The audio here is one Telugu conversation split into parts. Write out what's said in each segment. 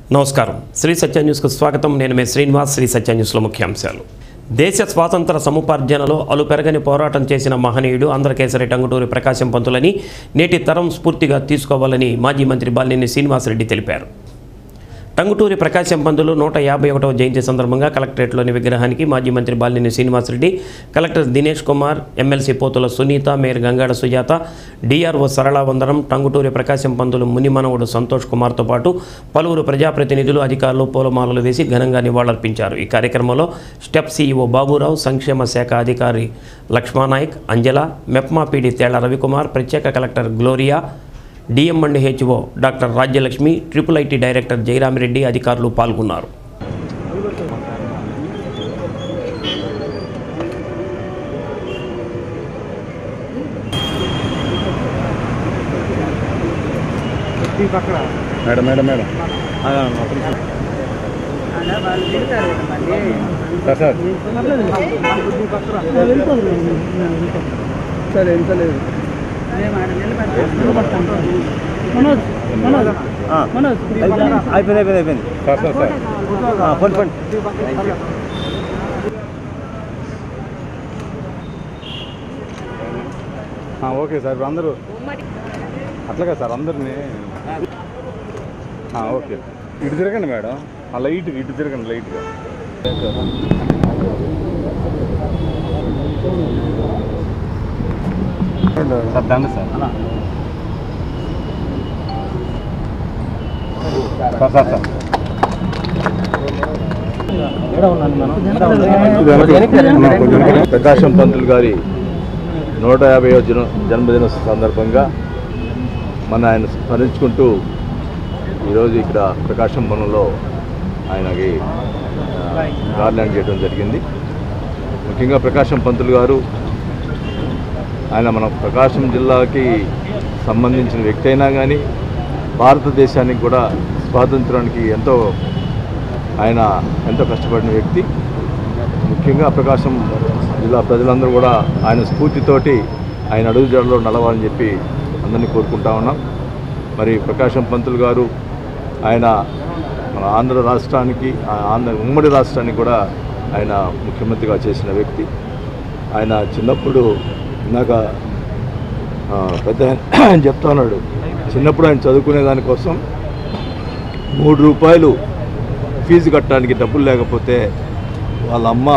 నమస్కారం శ్రీ సత్య న్యూస్కు స్వాగతం నేను మీ శ్రీనివాస్ శ్రీ సత్య న్యూస్లో ముఖ్యాంశాలు దేశ స్వాతంత్ర సముపార్జనలో అలుపెరగని పోరాటం చేసిన మహనీయుడు ఆంధ్రకేసరి టంగుటూరి ప్రకాశం పంతులని నేటి తరం స్ఫూర్తిగా తీసుకోవాలని మాజీ మంత్రి బాలినేని శ్రీనివాసరెడ్డి తెలిపారు టంగుటూరి ప్రకాశం పంతులు నూట యాభై ఒకటవ జయంతి సందర్భంగా కలెక్టరేట్లోని విగ్రహానికి మాజీ మంత్రి Balineni Srinivasa Reddy collector Dinesh Kumar MLC Pothula Sunitha mayor Gangada Sujatha DRO Saralavandanam Tanguturi Prakasam Pantulu మునిమనవుడు సంతోష్ కుమార్తో పాటు పలువురు ప్రజాప్రతినిధులు అధికారులు పూలమాలలు వేసి ఘనంగా నివాళులర్పించారు ఈ కార్యక్రమంలో స్టెప్ సీఈఓ బాబురావు సంక్షేమ శాఖ అధికారి లక్ష్మానాయక్ అంజల మెప్మా పీడి తేళ్ల రవికుమార్ ప్రత్యేక collector Gloria DM and HO doctor Rajyalakshmi triple IT director Jayaramireddy అధికారులు పాల్గొన్నారు madam madam madam sir sir సరే ఎంత లేదు అయిపోయింది అయిపోయింది అయిపోయింది sir sir sir phone phone ఆ, ఓకే సార్ ఇప్పుడు అందరూ అట్లాగా సార్ అందరినీ ఆ, ఓకే ఇటు తిరగండి మేడం ఆ లైట్ ఇటు తిరగండి లైట్గా సార్ దండ sir sir sir sir Prakasam Pantulu గారి నూట యాభై జన జన్మదిన సందర్భంగా మన ఆయన స్మరించుకుంటూ ఈరోజు ఇక్కడ ప్రకాశం వనంలో ఆయనకి ఆ, గార్లాండ్ చేయడం జరిగింది ముఖ్యంగా ప్రకాశం పంతులు గారు ఆయన మన ప్రకాశం జిల్లాకి సంబంధించిన వ్యక్తి అయినా కానీ భారతదేశానికి కూడా స్వాతంత్రానికి ఎంతో ఆయన ఎంతో కష్టపడిన వ్యక్తి ముఖ్యంగా ప్రకాశం జిల్లా ప్రజలందరూ కూడా ఆయన స్ఫూర్తితోటి ఆయన అడుగుజాడలో నడవాలని చెప్పి అందరినీ కోరుకుంటా ఉన్నాం మరి ప్రకాశం పంతులు గారు ఆయన మన ఆంధ్ర రాష్ట్రానికి ఆ ఆంధ్ర ఉమ్మడి రాష్ట్రానికి కూడా ఆయన ముఖ్యమంత్రిగా చేసిన వ్యక్తి ఆయన చిన్నప్పుడు ఇందాక ఆ, పెద్ద ఆయన చెప్తా ఉన్నాడు చిన్నప్పుడు ఆయన చదువుకునే దానికోసం మూడు రూపాయలు ఫీజు కట్టడానికి డబ్బులు లేకపోతే వాళ్ళ అమ్మ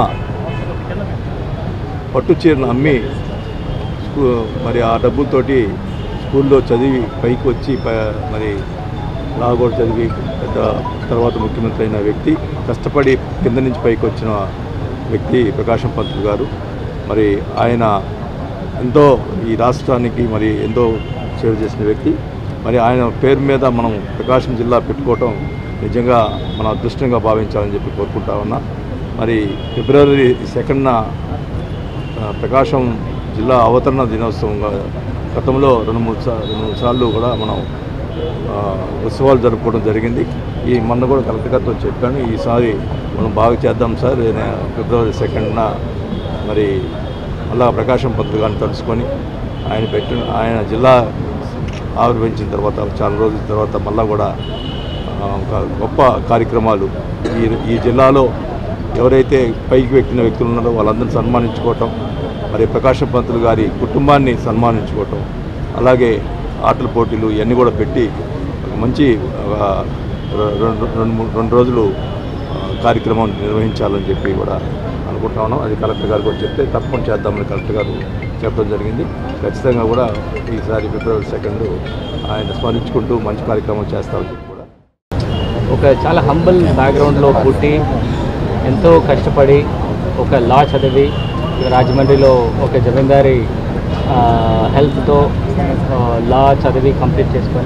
పట్టు చీరను అమ్మి స్కూ మరి ఆ డబ్బులతోటి స్కూల్లో చదివి పైకి వచ్చి ప- మరి లా కూడా చదివి పెద్ద తర్వాత ముఖ్యమంత్రి అయిన వ్యక్తి కష్టపడి కింద నుంచి పైకి వచ్చిన వ్యక్తి ప్రకాశం పంతులు గారు మరి ఆయన ఎంతో ఈ రాష్ట్రానికి మరి ఎంతో సేవ చేసిన వ్యక్తి మరి ఆయన పేరు మీద మనం ప్రకాశం జిల్లా పెట్టుకోవటం నిజంగా మన అదృష్టంగా భావించాలని చెప్పి కోరుకుంటా ఉన్నా మరి ఫిబ్రవరి సెకండ్న ఆ, ప్రకాశం జిల్లా అవతరణ దినోత్సవంగా గతంలో రెండు మూడు సా రెండు మూడు సార్లు కూడా మనం ఆ, ఉత్సవాలు జరుపుకోవడం జరిగింది ఈ మొన్న కూడా కలెక్టర్ గారితో చెప్పాను ఈసారి మనం బాగా చేద్దాం సార్ నేను ఫిబ్రవరి సెకండ్న మరి మళ్ళా ప్రకాశం పంతులు గారిని తలుచుకొని ఆయన పెట్టిన ఆయన జిల్లా ఆవిర్భవించిన తర్వాత చాలా రోజుల తర్వాత మళ్ళా కూడా ఆ, ఒక గొప్ప కార్యక్రమాలు ఈ ఈ జిల్లాలో ఎవరైతే పైకి ఎక్కిన వ్యక్తులు ఉన్నారో వాళ్ళందరినీ సన్మానించుకోవటం మరి ప్రకాశం పంతులు గారి కుటుంబాన్ని సన్మానించుకోవటం అలాగే ఆటల పోటీలు ఇవన్నీ కూడా పెట్టి ఒక మంచి ఆ, రె- రెండు రెండు మూడు రెండు రోజులు ఆ, కార్యక్రమం నిర్వహించాలని చెప్పి కూడా అనుకుంటా ఉన్నాం అది కలెక్టర్ గారు కూడా చెప్తే తప్పకుండా చేద్దామని కలెక్టర్ గారు చెప్పడం జరిగింది ఖచ్చితంగా కూడా ఈసారి ఫిబ్రవరి సెకండ్ ఆయన స్మరించుకుంటూ మంచి కార్యక్రమం చేస్తామని చెప్పి కూడా ఒక చాలా హంబల్ బ్యాక్గ్రౌండ్లో పుట్టి ఎంతో కష్టపడి ఒక లా చదివి రాజమండ్రిలో ఒక జమీందారి ఆ, హెల్ప్తో ఆ, లా చదివి కంప్లీట్ చేసుకొని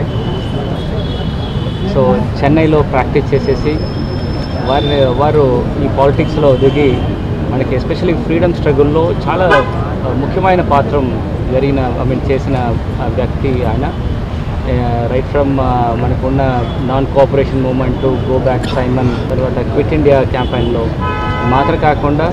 సో చెన్నైలో ప్రాక్టీస్ చేసేసి వారిని వారు ఈ పాలిటిక్స్లో దిగి మనకి ఎస్పెషల్లీ ఫ్రీడమ్ స్ట్రగుల్లో చాలా ఆ, ముఖ్యమైన పాత్ర జరిగిన ఐ మీన్ చేసిన ఆ, వ్యక్తి ఆయన రైట్ ఫ్రమ్ మనకున్న non cooperation movement go back Simon తర్వాత క్విట్ ఇండియా క్యాంపెయిన్లో మాత్రం కాకుండా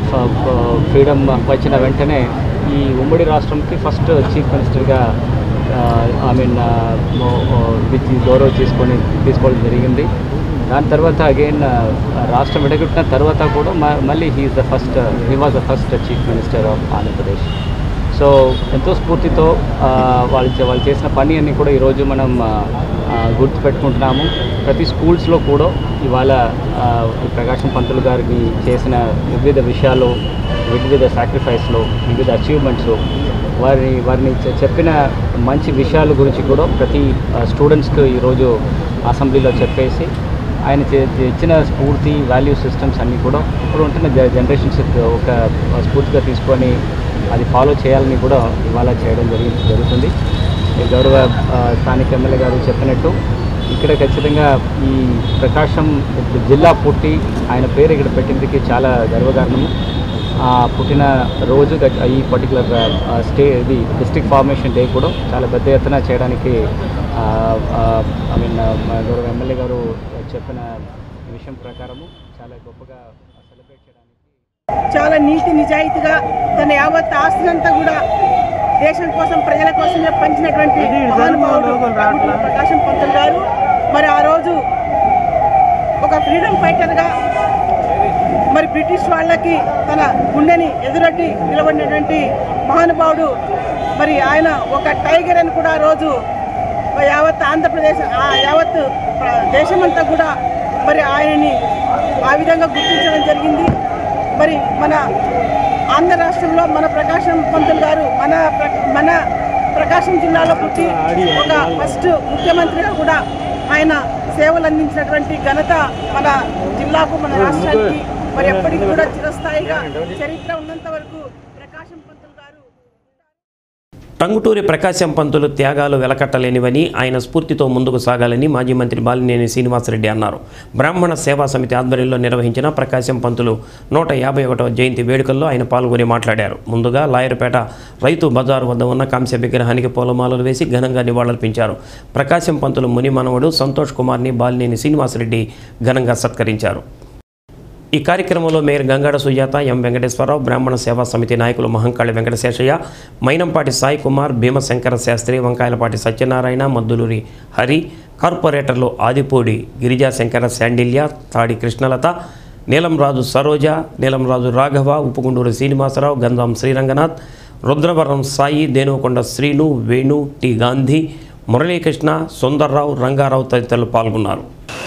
ఫ్రీడమ్ వచ్చిన వెంటనే ఈ ఉమ్మడి రాష్ట్రంకి ఫస్ట్ చీఫ్ మినిస్టర్గా ఐ మీన్ విత్ గౌరవ్ తీసుకొని తీసుకోవడం జరిగింది దాని తర్వాత అగైన్ రాష్ట్రం విడగొట్టిన తర్వాత కూడా మ- మళ్ళీ he is the first he was the first chief minister of Andhra Pradesh so ఎంతో స్ఫూర్తితో ఆ, వాళ్ళు చే- వాళ్ళు చేసిన పని అన్ని కూడా ఈరోజు మనం ఆ, ఆ, గుర్తుపెట్టుకుంటున్నాము ప్రతి స్కూల్స్లో కూడా ఇవాళ ఆ, ఈ ప్రకాశం పంతులు గారికి చేసిన వివిధ విషయాలు వివిధ సాక్రిఫైస్లో వివిధ అచీవ్మెంట్స్ వారిని వారిని చె- చెప్పిన మంచి విషయాల గురించి కూడా ప్రతి స్టూడెంట్స్కి ఈరోజు అసెంబ్లీలో చెప్పేసి ఆయన చే- చే- ఇచ్చిన స్ఫూర్తి వాల్యూ సిస్టమ్స్ అన్నీ కూడా ఇప్పుడు ఉంటున్న జ- జనరేషన్స్ ఒక స్ఫూర్తిగా తీసుకొని అది ఫాలో చేయాలని కూడా ఇవాళ చేయడం జరిగి జరుగుతుంది ఈ గౌరవ ఆ, స్థానిక ఎమ్మెల్యే గారు చెప్పినట్టు ఇక్కడ ఖచ్చితంగా ఈ ప్రకాశం జిల్లా పుట్టి ఆయన పేరు ఇక్కడ పెట్టినందుకు చాలా గర్వకారణము ఆ పుట్టిన రోజు గట్- ఈ పర్టికులర్ స్టే ఇది డిస్ట్రిక్ట్ ఫార్మేషన్ డే కూడా చాలా పెద్ద ఎత్తున చేయడానికి ఐ మీన్ గౌరవ ఎమ్మెల్యే గారు చెప్పిన విషయం ప్రకారము చాలా గొప్పగా సెలబ్రేట్ చేయడానికి చాలా నీతి నిజాయితీగా తన యావత్ ఆస్తినంతా కూడా దేశం కోసం ప్రజల కోసం పంచినటువంటి మహానుభావుడు రామకృష్ణ ప్రకాశం పంతులు గారు మరి ఆ రోజు ఒక ఫ్రీడమ్ ఫైటర్గా మరి బ్రిటిష్ వాళ్ళకి తన గుండెని ఎదురొట్టి నిలబడినటువంటి మహానుభావుడు మరి ఆయన ఒక టైగర్ అని కూడా ఆ రోజు యావత్ ఆంధ్రప్రదేశ్ ఆ యావత్ ప్ర- దేశమంతా కూడా మరి ఆయనని ఆ విధంగా గుర్తించడం జరిగింది మరి మన ఆంధ్ర రాష్ట్రంలో మన ప్రకాశం పంతులు గారు మన ప్ర- మన ప్రకాశం జిల్లాలో పుట్టి ఒక ఫస్ట్ ముఖ్యమంత్రిగా కూడా ఆయన సేవలు అందించినటువంటి ఘనత మన జిల్లాకు మన రాష్ట్రానికి మరి ఎప్పటికీ కూడా చిరస్థాయిగా చరిత్ర ఉన్నంత వరకు ప్రకాశం పంతులు గారు టంగుటూరి ప్రకాశం పంతులు త్యాగాలు వెలకట్టలేనివని ఆయన స్ఫూర్తితో ముందుకు సాగాలని మాజీ మంత్రి బాలినేని శ్రీనివాసరెడ్డి అన్నారు బ్రాహ్మణ సేవా సమితి ఆధ్వర్యంలో నిర్వహించిన ప్రకాశం పంతులు నూట యాభై ఒకటవ జయంతి వేడుకల్లో ఆయన పాల్గొని మాట్లాడారు ముందుగా లాయర్పేట రైతు బజారు వద్ద ఉన్న కాంస్య విగ్రహానికి పూలమాలలు వేసి ఘనంగా నివాళులర్పించారు ప్రకాశం పంతులు ముని మనవడు సంతోష్ కుమార్ని బాలినేని శ్రీనివాసరెడ్డి ఘనంగా సత్కరించారు ఈ కార్యక్రమంలో మేయర్ గంగాడ సుజాత ఎం వెంకటేశ్వరరావు బ్రాహ్మణ సేవా సమితి నాయకులు మహంకాళి వెంకటశేషయ్య మైనంపాటి సాయి కుమార్ భీమశంకర శాస్త్రి వంకాయలపాటి సత్యనారాయణ మద్దులూరి హరి కార్పొరేటర్లు ఆదిపూడి గిరిజాశంకర శాండిల్య తాడి కృష్ణలత నీలంరాజు సరోజ నీలంరాజు రాఘవ ఉప్పుగుండూరు శ్రీనివాసరావు గంధం శ్రీరంగనాథ్ రుద్రవరం సాయి దేనుకొండ శ్రీను వేణు టి గాంధీ మురళీకృష్ణ సుందర్రావు రంగారావు తదితరులు పాల్గొన్నారు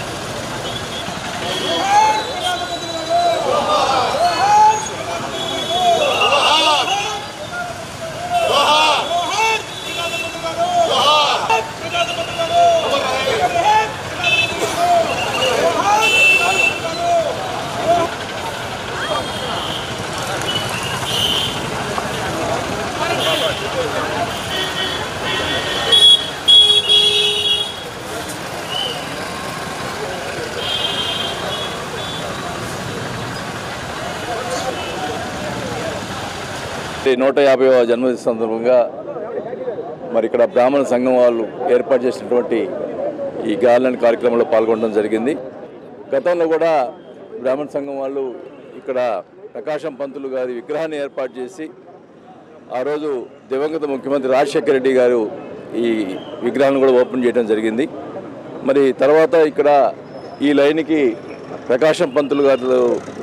ఈ నూట యాభైవ జన్మదిన సందర్భంగా మరి ఇక్కడ బ్రాహ్మణ సంఘం వాళ్ళు ఏర్పాటు చేసినటువంటి ఈ గార్లెండ్ కార్యక్రమంలో పాల్గొనడం జరిగింది గతంలో కూడా బ్రాహ్మణ సంఘం వాళ్ళు ఇక్కడ ప్రకాశం పంతులు గారి విగ్రహాన్ని ఏర్పాటు చేసి ఆ రోజు దివంగత ముఖ్యమంత్రి రాజశేఖర రెడ్డి గారు ఈ విగ్రహాన్ని కూడా ఓపెన్ చేయడం జరిగింది మరి తర్వాత ఇక్కడ ఈ లైన్కి ప్రకాశం పంతులు గారు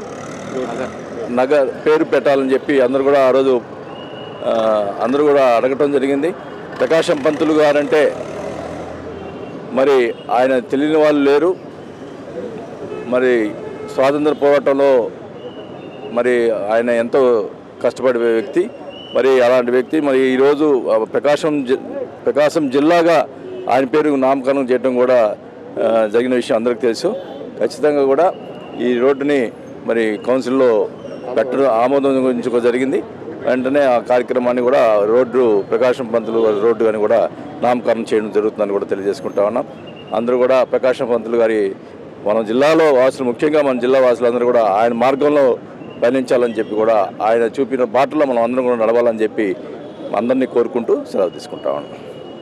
నగ పేరు పెట్టాలని చెప్పి అందరూ కూడా ఆ రోజు ఆ, అందరూ కూడా అడగటం జరిగింది ప్రకాశం పంతులు గారంటే మరి ఆయన తెలియని వాళ్ళు లేరు మరి స్వాతంత్ర పోరాటంలో మరి ఆయన ఎంతో కష్టపడే వ్యక్తి మరి అలాంటి వ్యక్తి మరి ఈరోజు ఆ, ప్రకాశం జి- ప్రకాశం జిల్లాగా ఆయన పేరు నామకరణం చేయడం కూడా ఆ, జరిగిన విషయం అందరికీ తెలుసు ఖచ్చితంగా కూడా ఈ రోడ్డుని మరి కౌన్సిల్లో పెట్టడం ఆమోదం గురించి కూడా జరిగింది వెంటనే ఆ కార్యక్రమాన్ని కూడా రోడ్డు ప్రకాశం పంతులు రోడ్డు అని కూడా నామకరణం చేయడం జరుగుతుందని కూడా తెలియజేసుకుంటా ఉన్నాం అందరూ కూడా ప్రకాశం పంతులు గారి మన జిల్లాలో వాసులు ముఖ్యంగా మన జిల్లా వాసులందరూ కూడా ఆయన మార్గంలో పయనించాలని చెప్పి కూడా ఆయన చూపిన బాటలో మనం అందరం కూడా నడవాలని చెప్పి అందరినీ కోరుకుంటూ సెలవు తీసుకుంటా ఉన్నాం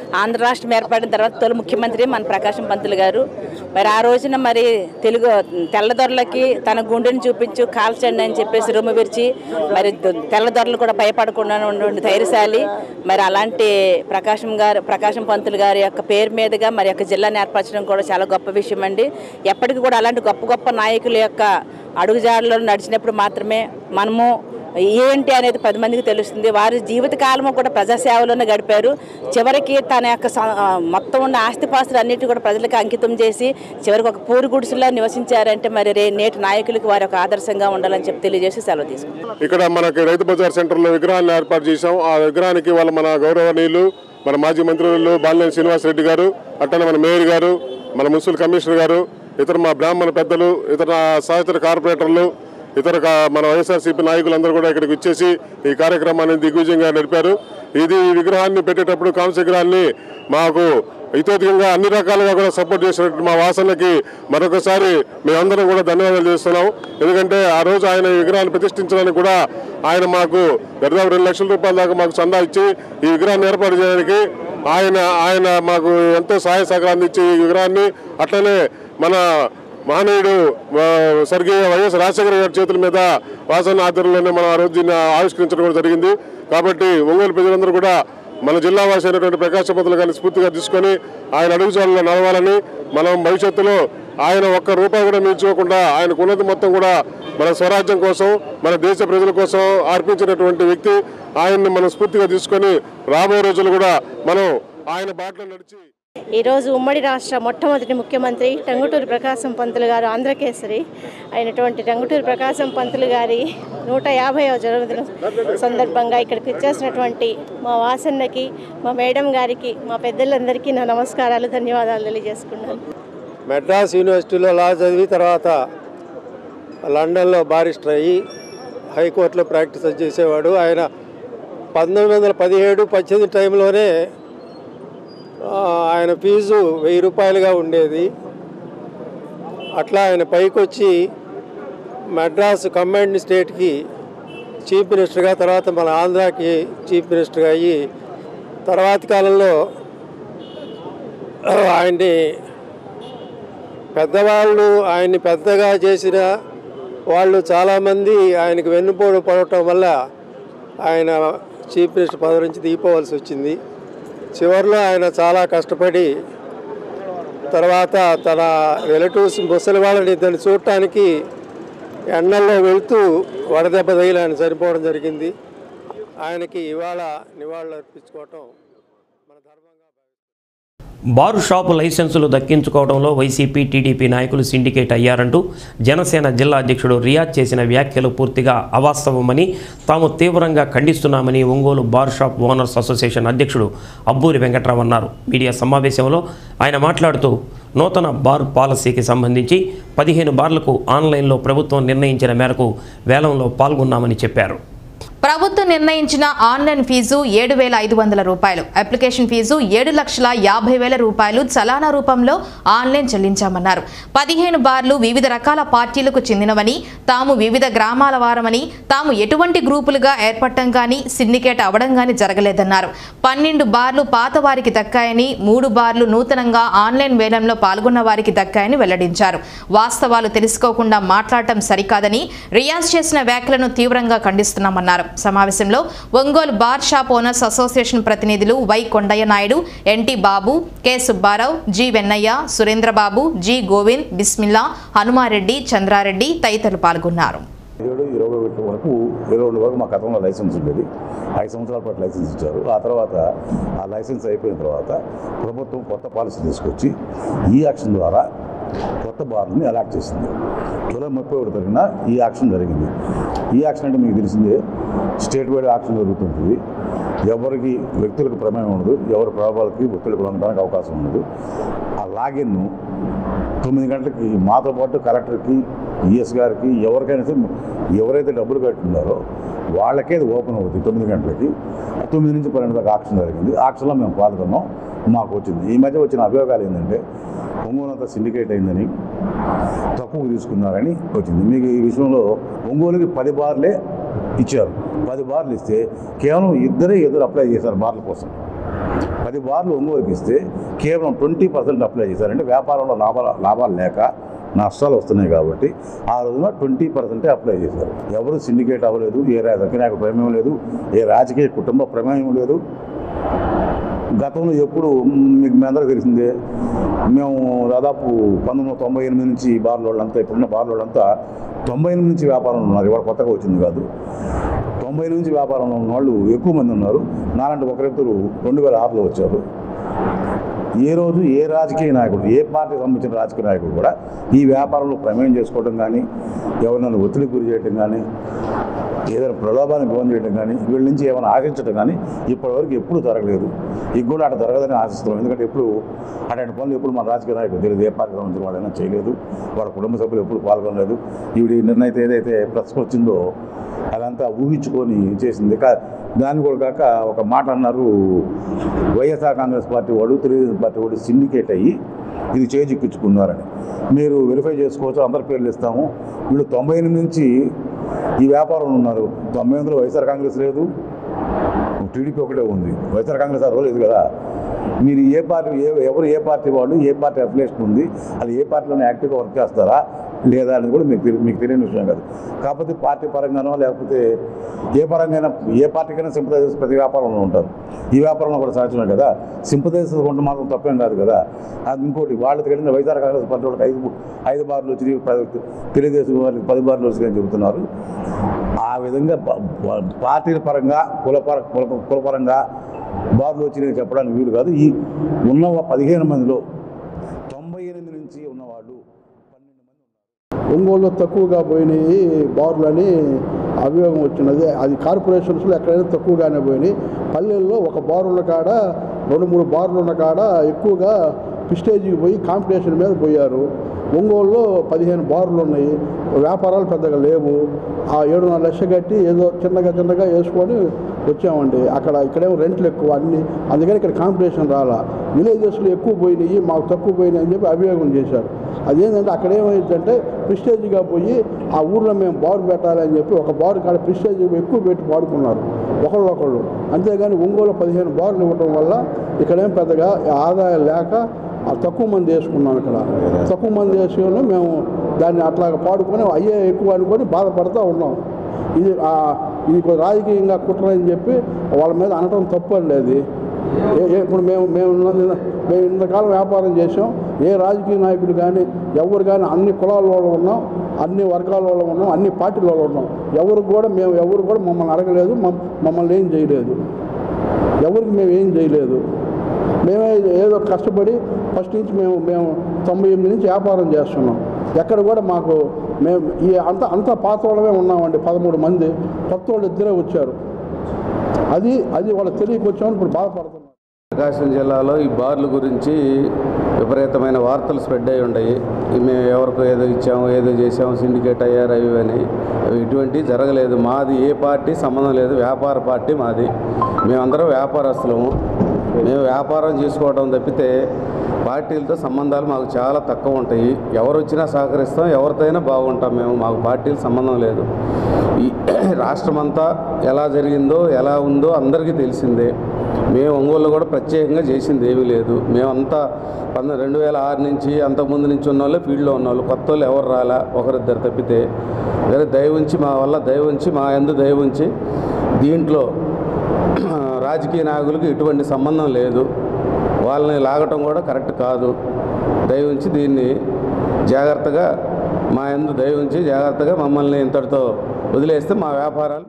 ఆంధ్ర రాష్ట్రం ఏర్పడిన తర్వాత తొలి ముఖ్యమంత్రి మన ప్రకాశం పంతులు గారు మరి ఆ రోజున మరి తెలుగు తెల్లదొరలకి తన గుండెని చూపించు కాల్చండి అని చెప్పేసి రొమ్ము విరిచి మరి ద- తెల్లదొరలు కూడా భయపడకుండా ఉండే ధైర్యశాలి మరి అలాంటి ప్రకాశం గారు ప్రకాశం పంతులు గారి యొక్క పేరు మీదుగా మరి యొక్క జిల్లాని ఏర్పరచడం కూడా చాలా గొప్ప విషయం అండి ఎప్పటికీ కూడా అలాంటి గొప్ప గొప్ప నాయకుల యొక్క అడుగుజాడలో నడిచినప్పుడు మాత్రమే మనము ఏంటి అనేది పది మందికి తెలుస్తుంది వారి జీవితకాలము కూడా ప్రజాసేవలోనే గడిపారు చివరికి తన యొక్క స- ఆ, మొత్తం ఉన్న ఆస్తిపాస్తులు అన్నిటి కూడా ప్రజలకు అంకితం చేసి చివరికి ఒక పూరి గుడిసెలో నివసించారంటే మరి రే నేటి నాయకులకు వారి ఒక ఆదర్శంగా ఉండాలని చెప్పి తెలియజేసి సెలవు తీసుకుంటాం ఇక్కడ మనకి రైతు బజార్ సెంటర్లో విగ్రహాన్ని ఏర్పాటు చేశాం ఆ విగ్రహానికి వాళ్ళ మన గౌరవనీయులు మన మాజీ మంత్రులు బాలినేని శ్రీనివాసరెడ్డి గారు అట్టనే మన మేయర్ గారు మన మున్సిపల్ కమిషనర్ గారు ఇతర మా బ్రాహ్మణ పెద్దలు ఇతర సహచర కార్పొరేటర్లు ఇతర కా- మన వైఎస్ఆర్సీపీ నాయకులందరూ కూడా ఇక్కడికి వచ్చేసి ఈ కార్యక్రమాన్ని దిగ్విజయంగా నడిపారు ఇది ఈ విగ్రహాన్ని పెట్టేటప్పుడు కాంస్య విగ్రహాన్ని మాకు ఇతోధికంగా అన్ని రకాలుగా కూడా సపోర్ట్ చేసినట్టు మా వాసనకి మరొకసారి మేమందరం కూడా ధన్యవాదాలు చేస్తున్నాం ఎందుకంటే ఆ రోజు ఆయన ఈ విగ్రహాన్ని ప్రతిష్ఠించడానికి కూడా ఆయన మాకు దాదాపు రెండు లక్షల రూపాయల దాకా మాకు చందా ఇచ్చి ఈ విగ్రహాన్ని ఏర్పాటు చేయడానికి ఆయన ఆయన మాకు ఎంతో సహాయ సహకారం అందించి ఈ విగ్రహాన్ని అట్లనే మన మహనీయుడు ఆ, స్వర్గీయ వైఎస్ రాజశేఖర గారి చేతుల మీద వాసన ఆధ్వర్యంలోనే మనం ఆ రోజు దీన్ని ఆవిష్కరించడం కూడా జరిగింది కాబట్టి ఒంగోలు ప్రజలందరూ కూడా మన జిల్లా వాసి అయినటువంటి ప్రకాశ పంతులు గారిని స్ఫూర్తిగా తీసుకొని ఆయన అడుగుజాలలో నడవాలని మనం భవిష్యత్తులో ఆయన ఒక్క రూపాయి కూడా మించుకోకుండా ఆయనకు ఉన్నది మొత్తం కూడా మన స్వరాజ్యం కోసం మన దేశ ప్రజల కోసం అర్పించినటువంటి వ్యక్తి ఆయన్ని మనం స్ఫూర్తిగా తీసుకొని రాబోయే రోజులు కూడా మనం ఆయన బాటలో నడిచి ఈరోజు ఉమ్మడి రాష్ట్ర మొట్టమొదటి ముఖ్యమంత్రి టంగుటూరి ప్రకాశం పంతులు గారు ఆంధ్రకేసరి అయినటువంటి టంగుటూరి ప్రకాశం పంతులు గారి నూట యాభైవ జన్మదిన సందర్భంగా ఇక్కడికి వచ్చేసినటువంటి మా వాసన్నకి మా మేడం గారికి మా పెద్దలందరికీ నా నమస్కారాలు ధన్యవాదాలు తెలియజేసుకున్నాను మెడ్రాస్ యూనివర్సిటీలో లా చదివి తర్వాత లండన్లో బారిస్టర్ అయ్యి హైకోర్టులో ప్రాక్టీస్ చేసేవాడు ఆయన పంతొమ్మిది వందల పదిహేడు పద్దెనిమిది టైంలోనే ఆ, ఆయన ఫీజు వెయ్యి రూపాయలుగా ఉండేది అట్లా ఆయన పైకి వచ్చి మెడ్రాస్ కంబైన్డ్ స్టేట్కి చీఫ్ మినిస్టర్గా తర్వాత మన ఆంధ్రాకి చీఫ్ మినిస్టర్గా అయ్యి తర్వాతి కాలంలో ఆయన్ని పెద్దవాళ్ళు ఆయన్ని పెద్దగా చేసిన వాళ్ళు చాలామంది ఆయనకు వెన్నుపోటు పడటం వల్ల ఆయన చీఫ్ మినిస్టర్ పదవి నుంచి దిగిపోవాల్సి వచ్చింది చివరిలో ఆయన చాలా కష్టపడి తర్వాత తన రిలేటివ్స్ ముసలి వాళ్ళని దాన్ని చూడటానికి ఎండల్లో వెళ్తూ వడదెబ్బ తగిలి ఆయన చనిపోవడం జరిగింది ఆయనకి ఇవాళ నివాళులు అర్పించుకోవటం బారు షాపు లైసెన్సులు దక్కించుకోవడంలో వైసీపీ టీడీపీ నాయకులు సిండికేట్ అయ్యారంటూ జనసేన జిల్లా అధ్యక్షుడు రియాజ్ చేసిన వ్యాఖ్యలు పూర్తిగా అవాస్తవమని తాము తీవ్రంగా ఖండిస్తున్నామని Ongole bar shop owners association అధ్యక్షుడు అబ్బూరి వెంకట్రావు అన్నారు మీడియా సమావేశంలో ఆయన మాట్లాడుతూ నూతన బార్ పాలసీకి సంబంధించి పదిహేను బార్లకు ఆన్లైన్లో ప్రభుత్వం నిర్ణయించిన మేరకు వేలంలో పాల్గొన్నామని చెప్పారు ప్రభుత్వం నిర్ణయించిన ఆన్లైన్ ఫీజు ఏడు వేల ఐదు వందల రూపాయలు అప్లికేషన్ ఫీజు ఏడు లక్షల యాభై వేల రూపాయలు చలానా రూపంలో ఆన్లైన్ చెల్లించామన్నారు పదిహేను బార్లు వివిధ రకాల పార్టీలకు చెందినవని తాము వివిధ గ్రామాల వారమని తాము ఎటువంటి గ్రూపులుగా ఏర్పడటం కానీ సిండికేట్ అవ్వడం కానీ జరగలేదన్నారు పన్నెండు బార్లు పాత వారికి దక్కాయని మూడు బార్లు నూతనంగా ఆన్లైన్ వేలంలో పాల్గొన్న వారికి దక్కాయని వెల్లడించారు వాస్తవాలు తెలుసుకోకుండా మాట్లాడటం సరికాదని రియాజ్ చేసిన వ్యాఖ్యలను తీవ్రంగా ఖండిస్తున్నామన్నారు సమావేశంలో Ongole bar shop owners association ప్రతినిధులు Y Kondaiah Naidu NT Babu K Subbarao G Vennaiah Surendrababu G Govind Bismillah Hanumareddy Chandrareddy తదితరులు పాల్గొన్నారు ఏడు ఇరవై ఒకటి వరకు ఇరవై రెండు వరకు మా గతంలో లైసెన్స్ ఉండేది ఐదు సంవత్సరాల పాటు లైసెన్స్ ఇచ్చారు ఆ తర్వాత ఆ లైసెన్స్ అయిపోయిన తర్వాత ప్రభుత్వం కొత్త పాలసీ తీసుకొచ్చి ఈ యాక్షన్ ద్వారా కొత్త బార్ని అలాట్ చేసింది జూలై ముప్పై ఒకటి జరిగిన ఈ యాక్షన్ జరిగింది ఈ యాక్షన్ అంటే మీకు తెలిసిందే స్టేట్ వైడ్ యాక్షన్ జరుగుతుంటుంది ఎవరికి వ్యక్తులకు ప్రమేయం ఉండదు ఎవరి ప్రభావాలకి వ్యక్తులకు ఉండడానికి అవకాశం ఉండదు ఆ లాగిన్ను తొమ్మిది గంటలకి మాతో పాటు కలెక్టర్కి ఈఎస్ గారికి ఎవరికైనా సరే ఎవరైతే డబ్బులు కట్టున్నారో వాళ్ళకే అది ఓపెన్ అవుతుంది తొమ్మిది గంటలకి తొమ్మిది నుంచి పన్నెండు దాకా ఆక్షన్ జరిగింది ఆక్షన్లో మేము పాల్గొన్నాం మాకు వచ్చింది ఈ మధ్య వచ్చిన అభియోగాలు ఏంటంటే ఒంగోలు అంతా సిండికేట్ అయిందని తక్కువ తీసుకున్నారని వచ్చింది మీకు ఈ విషయంలో ఒంగోలుకి పది బార్లే ఇచ్చారు పది బార్లు ఇస్తే కేవలం ఇద్దరే ఎదురు అప్లై చేశారు బార్ల కోసం పది బార్లు ఒంగోలుకి ఇస్తే కేవలం ట్వంటీ పర్సెంట్ అప్లై చేశారు అంటే వ్యాపారంలో లాభాలు లాభాలు లేక నష్టాలు వస్తున్నాయి కాబట్టి ఆ రోజున ట్వంటీ పర్సెంటే అప్లై చేశారు ఎవరు సిండికేట్ అవ్వలేదు ఏ రాజకీయ ప్రమేయం లేదు ఏ రాజకీయ కుటుంబ ప్రమేయం లేదు గతంలో ఎప్పుడు మీకు మీ అందరికీ తెలిసిందే మేము దాదాపు పంతొమ్మిది వందల తొంభై ఎనిమిది నుంచి బార్ల వాళ్ళంతా ఇప్పుడున్న బార్ల వాళ్ళంతా తొంభై ఎనిమిది నుంచి వ్యాపారంలో ఉన్నారు ఇవాళ కొత్తగా వచ్చింది కాదు తొంభై నుంచి వ్యాపారంలో ఉన్న వాళ్ళు ఎక్కువ మంది ఉన్నారు నాలాంటి ఒకరిద్దరు రెండు వేల ఆరులో వచ్చారు ఏ రోజు ఏ రాజకీయ నాయకుడు ఏ పార్టీకి సంబంధించిన రాజకీయ నాయకుడు కూడా ఈ వ్యాపారంలో ప్రమేయం చేసుకోవడం కానీ ఎవరినైనా ఒత్తిడికి గురి చేయడం కానీ ఏదైనా ప్రలోభానికి ఫోన్ చేయడం కానీ వీళ్ళ నుంచి ఏమైనా ఆశించడం కానీ ఇప్పటివరకు ఎప్పుడు జరగలేదు ఇది కూడా అటు జరగదని ఆశిస్తున్నాం ఎందుకంటే ఎప్పుడు అటువంటి పనులు ఎప్పుడు మన రాజకీయ నాయకుడు తెలియదు ఏ పార్టీ సంబంధించిన వాడైనా చేయలేదు వాళ్ళ కుటుంబ సభ్యులు ఎప్పుడు పాల్గొనలేదు ఈవిడ నిర్ణయితే ఏదైతే ప్రశ్న వచ్చిందో అదంతా ఊహించుకొని చేసింది కా దాని కూడా కాక ఒక మాట అన్నారు వైఎస్ఆర్ కాంగ్రెస్ పార్టీ వాడు తెలుగుదేశం పార్టీ వాడు సిండికేట్ అయ్యి ఇది చేజిక్కించుకున్నారని మీరు వెరిఫై చేసుకోవచ్చు అందరి పేర్లు ఇస్తాము వీళ్ళు తొంభై ఎనిమిది నుంచి ఈ వ్యాపారంలో ఉన్నారు తొంభై ఎనిమిదిలో వైఎస్ఆర్ కాంగ్రెస్ లేదు టీడీపీ ఒకటే ఉంది వైఎస్ఆర్ కాంగ్రెస్ ఆ రోజు లేదు కదా మీరు ఏ పార్టీ ఏ ఎవరు ఏ పార్టీ వాళ్ళు ఏ పార్టీ అఫిలియేషన్ ఉంది అది ఏ పార్టీలోనే యాక్టివ్గా వర్క్ చేస్తారా లేదా అనేది కూడా మీకు తెలి- మీకు తెలియని విషయం కాదు కాకపోతే పార్టీ పరంగానో లేకపోతే ఏ పరంగా ఏ పార్టీకైనా సింపదైజర్స్ ప్రతి వ్యాపారంలో ఉంటారు ఈ వ్యాపారంలో కూడా సాధ్యమే కదా సింపదైజర్స్ ఉంటే మాత్రం తప్పేం కాదు కదా అది ఇంకోటి వాళ్ళకి వెళ్ళిన వైఎస్ఆర్ కాంగ్రెస్ పార్టీ వాళ్ళకి ఐదు ఐదు బార్లు వచ్చి పది- తెలుగుదేశం వారికి పది బార్లు వచ్చినాయని చెబుతున్నారు ఆ విధంగా ప- ప- పార్టీల పరంగా కులపర కుల కులపరంగా బార్లు వచ్చినాయని చెప్పడానికి వీలు కాదు ఈ ఉన్న పదిహేను మందిలో తొంభై ఎనిమిది నుంచి ఉన్నవాళ్ళు ఒంగోలులో తక్కువగా పోయినాయి బార్లని అభియోగం వచ్చినది అది కార్పొరేషన్స్లో ఎక్కడైనా తక్కువగానే పోయినాయి పల్లెల్లో ఒక బార్ ఉన్న కాడ రెండు మూడు బార్లు ఉన్న కాడ ఎక్కువగా పిస్టేజీకి పోయి కాంపిటీషన్ మీద పోయారు ఒంగోలులో పదిహేను బార్లు ఉన్నాయి వ్యాపారాలు పెద్దగా లేవు ఆ ఏడున్నర లక్ష కట్టి ఏదో చిన్నగా చిన్నగా వేసుకొని వచ్చామండి అక్కడ ఇక్కడేమో రెంట్లు ఎక్కువ అన్ని అందుకని ఇక్కడ కాంపిటీషన్ రాలా విలేజెస్లో ఎక్కువ పోయినాయి మాకు తక్కువ పోయినాయి అని చెప్పి అభియోగం చేశారు అదేంటంటే అక్కడ ఏమైందంటే ప్రిస్టేజ్గా పోయి ఆ ఊర్లో మేము బారు పెట్టాలి అని చెప్పి ఒక బారు కాడ ప్రిస్టేజ్ ఎక్కువ పెట్టి పాడుకున్నారు ఒకళ్ళు ఒకళ్ళు అంతేగాని ఒంగోలు పదిహేను బార్లు ఇవ్వడం వల్ల ఇక్కడేం పెద్దగా ఆదాయం లేక ఆ తక్కువ మంది వేసుకున్నాం ఇక్కడ తక్కువ మంది వేసుకొని మేము దాన్ని అట్లాగా పాడుకొని అయ్యే ఎక్కువ అనుకొని బాధపడుతూ ఉన్నాం ఇది ఆ, ఇది కొ- రాజకీయంగా కుట్ర అని చెప్పి వాళ్ళ మీద అనటం తప్పు అని లేదు ఏ- ఏ- ఇప్పుడు మేము మేము ఉన్న- మేము ఇంతకాలం వ్యాపారం చేసాం ఏ రాజకీయ నాయకుడు కానీ ఎవరు కానీ అన్ని కులాల వాళ్ళు ఉన్నాం అన్ని వర్గాల వాళ్ళు ఉన్నాం అన్ని పార్టీల వాళ్ళు ఉన్నాం ఎవరు కూడా మేము ఎవరు కూడా మమ్మల్ని అడగలేదు మమ్- మమ్మల్ని ఏం చేయలేదు ఎవరికి మేము ఏం చేయలేదు మేమే ఏదో కష్టపడి ఫస్ట్ నుంచి మేము మేము తొంభై ఎనిమిది నుంచి వ్యాపారం చేస్తున్నాం ఎక్కడ కూడా మాకు మేము ఈ అంత అంత పాత వాళ్ళమే ఉన్నామండి పదమూడు మంది కొత్త వాళ్ళు ఇద్దరే వచ్చారు అది అది వాళ్ళకి తెలియక వచ్చామని ఇప్పుడు బాధపడుతున్నాం ప్రకాశం జిల్లాలో ఈ బార్ల గురించి విపరీతమైన వార్తలు స్ప్రెడ్ అయి ఉన్నాయి ఈ మేము ఎవరికో ఏదో ఇచ్చాము ఏదో చేసాము సిండికేట్ అయ్యారు అవి ఇవి అని అవి ఇటువంటి జరగలేదు మాది ఏ పార్టీ సంబంధం లేదు వ్యాపార పార్టీ మాది మేమందరం వ్యాపారస్తులము మేము వ్యాపారం చేసుకోవడం తప్పితే పార్టీలతో సంబంధాలు మాకు చాలా తక్కువ ఉంటాయి ఎవరు వచ్చినా సహకరిస్తాం ఎవరితోనైనా బాగుంటాం మేము మాకు పార్టీలు సంబంధం లేదు ఈ రాష్ట్రమంతా ఎలా జరిగిందో ఎలా ఉందో అందరికీ తెలిసిందే మేము ఒంగోలు కూడా ప్రత్యేకంగా చేసింది ఏమీ లేదు మేమంతా పంద రెండు వేల ఆరు నుంచి అంతకుముందు నుంచి ఉన్న వాళ్ళు ఫీల్డ్లో ఉన్న వాళ్ళు కొత్త వాళ్ళు ఎవరు రాలా ఒకరిద్దరు తప్పితే వేరే దయ ఉంచి మా వల్ల దయ ఉంచి మా ఎందు దయ ఉంచి దీంట్లో రాజకీయ నాయకులకు ఎటువంటి సంబంధం లేదు వాళ్ళని లాగటం కూడా కరెక్ట్ కాదు దయ ఉంచి దీన్ని జాగ్రత్తగా మా ఎందు దయ ఉంచి జాగ్రత్తగా మమ్మల్ని ఇంతటితో వదిలేస్తే మా వ్యాపారాలు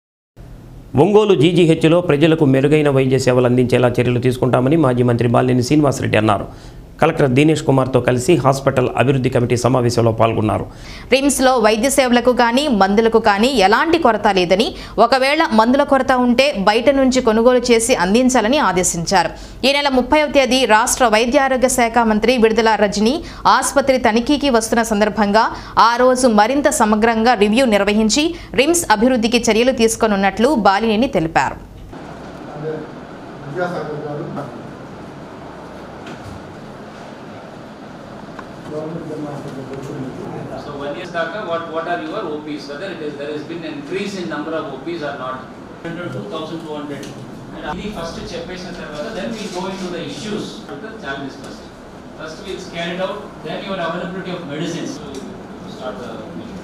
ఒంగోలు జీజీహెచ్లో ప్రజలకు మెరుగైన వైద్య సేవలు అందించేలా చర్యలు తీసుకుంటామని మాజీ మంత్రి బాలినేని శ్రీనివాసరెడ్డి అన్నారు కలెక్టర్ దినేష్ కుమార్తో కలిసి హాస్పిటల్ అభివృద్ధి కమిటీ సమావేశంలో పాల్గొన్నారు రిమ్స్లో వైద్య సేవలకు కానీ మందులకు కానీ ఎలాంటి కొరత లేదని ఒకవేళ మందుల కొరత ఉంటే బయట నుంచి కొనుగోలు చేసి అందించాలని ఆదేశించారు ఈ నెల ముప్పైవ తేదీ రాష్ట్ర వైద్య ఆరోగ్య శాఖ మంత్రి విడుదల రజని ఆసుపత్రి తనిఖీకి వస్తున్న సందర్భంగా ఆ రోజు మరింత సమగ్రంగా రివ్యూ నిర్వహించి రిమ్స్ అభివృద్ధికి చర్యలు తీసుకోనున్నట్లు బాలినేని తెలిపారు So one year Dhaka, what, what are your OPs, whether it is, there has been an increase in number of OPs or not? 100 to 1200. ఇది ఫస్ట్ చెప్పేసిన తర్వాత then we go into the issues challenges first first will scan it out then your availability of medicines start the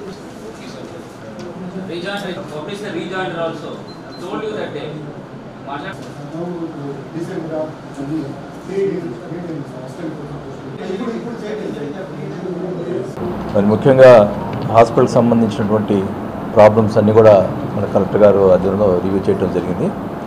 rejoinder publish the rejoinder also i told you that day మాట్లాడ మరి ముఖ్యంగా హాస్పిటల్కి సంబంధించినటువంటి ప్రాబ్లమ్స్ అన్నీ కూడా మన కలెక్టర్ గారు ఆధ్వర్యంలో రివ్యూ చేయడం జరిగింది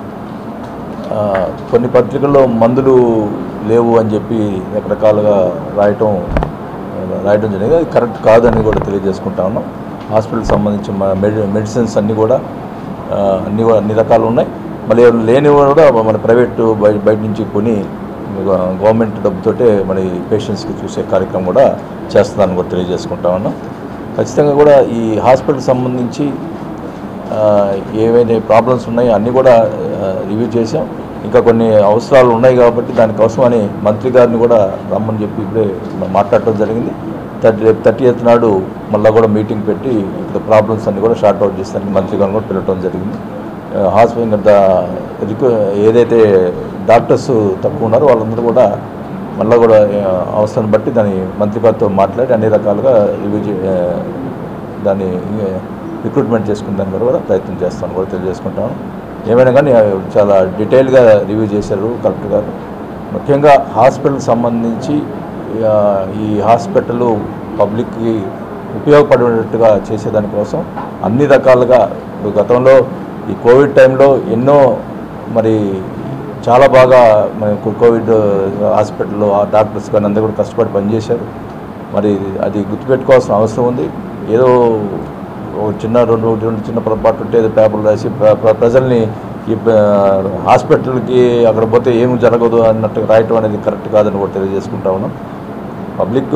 ఆ, కొన్ని పత్రికల్లో మందులు లేవు అని చెప్పి రకరకాలుగా రాయటం రాయటం జరిగింది అది కరెక్ట్ కాదని కూడా తెలియజేసుకుంటా ఉన్నాం హాస్పిటల్కి సంబంధించిన మ- మెడి మెడిసిన్స్ అన్నీ కూడా ఆ, అన్ని కూడా అన్ని రకాలు ఉన్నాయి మళ్ళీ ఎవరు లేని వాళ్ళు కూడా మన ప్రైవేట్ బయట బయట నుంచి కొని గవర్నమెంట్ డబ్బుతోటే మన పేషెంట్స్కి చూసే కార్యక్రమం కూడా చేస్తుందని కూడా తెలియజేసుకుంటా ఉన్నాం ఖచ్చితంగా కూడా ఈ హాస్పిటల్కి సంబంధించి ఆ, ఏవైతే ప్రాబ్లమ్స్ ఉన్నాయో అన్నీ కూడా రివ్యూ చేసాం ఇంకా కొన్ని అవసరాలు ఉన్నాయి కాబట్టి దానికోసం అని మంత్రి గారిని కూడా రమ్మని చెప్పి ఇప్పుడే మాట్లాడటం జరిగింది థర్టీ రేపు థర్టీ ఎయిత్ నాడు మళ్ళీ కూడా మీటింగ్ పెట్టి ఇక్కడ ప్రాబ్లమ్స్ అన్ని కూడా షార్ట్ అవుట్ చేస్తానికి మంత్రి గారిని కూడా పిలవటం జరిగింది హాస్పిటల్ గత రిక్వ ఏదైతే డాక్టర్స్ తక్కువ ఉన్నారో వాళ్ళందరూ కూడా మళ్ళీ కూడా ఆ, అవసరాన్ని బట్టి దాని మంత్రి గారితో మాట్లాడి అన్ని రకాలుగా రివ్యూ చే- ఆ, దాన్ని రిక్రూట్మెంట్ చేసుకునే దాని కూడా ప్రయత్నం చేస్తాను కూడా తెలియజేసుకుంటాను ఏమైనా కానీ ఆ, చాలా డీటెయిల్గా రివ్యూ చేశారు కలెక్టర్ గారు ముఖ్యంగా హాస్పిటల్ సంబంధించి ఆ, ఈ హాస్పిటల్ పబ్లిక్కి ఉపయోగపడేటట్టుగా చేసేదానికోసం అన్ని రకాలుగా ఇప్పుడు గతంలో ఈ కోవిడ్ టైంలో ఎన్నో మరి చాలా బాగా మన కోవిడ్ హాస్పిటల్లో ఆ డాక్టర్స్ కానీ అందరూ కూడా కష్టపడి పనిచేశారు మరి అది గుర్తుపెట్టుకోవాల్సిన అవసరం ఉంది ఏదో ఒక చిన్న రెండు రెండు చిన్న పొరపాటు ఉంటే ఏదో పేపర్లు రాసి ప్ర- ప్ర- ప్రజల్ని ఈ ప- హాస్పిటల్కి అక్కడ పోతే ఏమి జరగదు అన్నట్టు రాయటం అనేది కరెక్ట్ కాదని కూడా తెలియజేసుకుంటా ఉన్నాం పబ్లిక్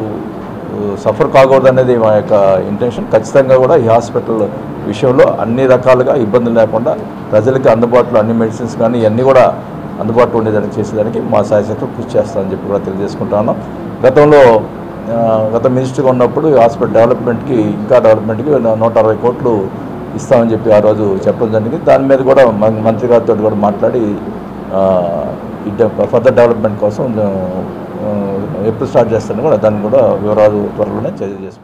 సఫర్ కాకూడదు అనేది మా యొక్క ఇంటెన్షన్ ఖచ్చితంగా కూడా ఈ హాస్పిటల్ విషయంలో అన్ని రకాలుగా ఇబ్బందులు లేకుండా ప్రజలకి అందుబాటులో అన్ని మెడిసిన్స్ కానీ ఇవన్నీ కూడా అందుబాటులో ఉండేదానికి చేసేదానికి మా సాయశక్తులు కృషి చేస్తామని చెప్పి కూడా తెలియజేసుకుంటా ఉన్నాం గతంలో ఆ, గత మినిస్టర్గా ఉన్నప్పుడు ఈ హాస్పిటల్ డెవలప్మెంట్కి ఇంకా డెవలప్మెంట్కి నూట అరవై కోట్లు ఇస్తామని చెప్పి ఆ రోజు చెప్పడం జరిగింది దాని మీద కూడా మన- మంత్రి గారితో కూడా మాట్లాడి ఆ, ఈ ఫర్దర్ డెవలప్మెంట్ కోసం ఆ, ఎప్పుడు స్టార్ట్ చేస్తారని కూడా దాన్ని కూడా వివరాలు త్వరలోనే తెలియజేసుకుంటాం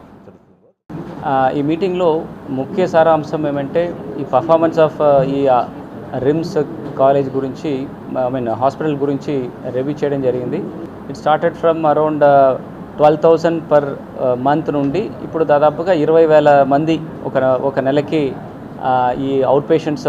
ఆ, ఈ మీటింగ్లో ముఖ్య సారాంశం ఏమంటే ఈ పర్ఫార్మెన్స్ ఆఫ్ ఈ ఆ, రిమ్స్ కాలేజ్ గురించి ఐ మీన్ హాస్పిటల్ గురించి రివ్యూ చేయడం జరిగింది it started from around twelve thousand per month నుండి ఇప్పుడు దాదాపుగా ఇరవై వేల మంది ఒక ఒక నెలకి ఆ, ఈ అవుట్ పేషెంట్స్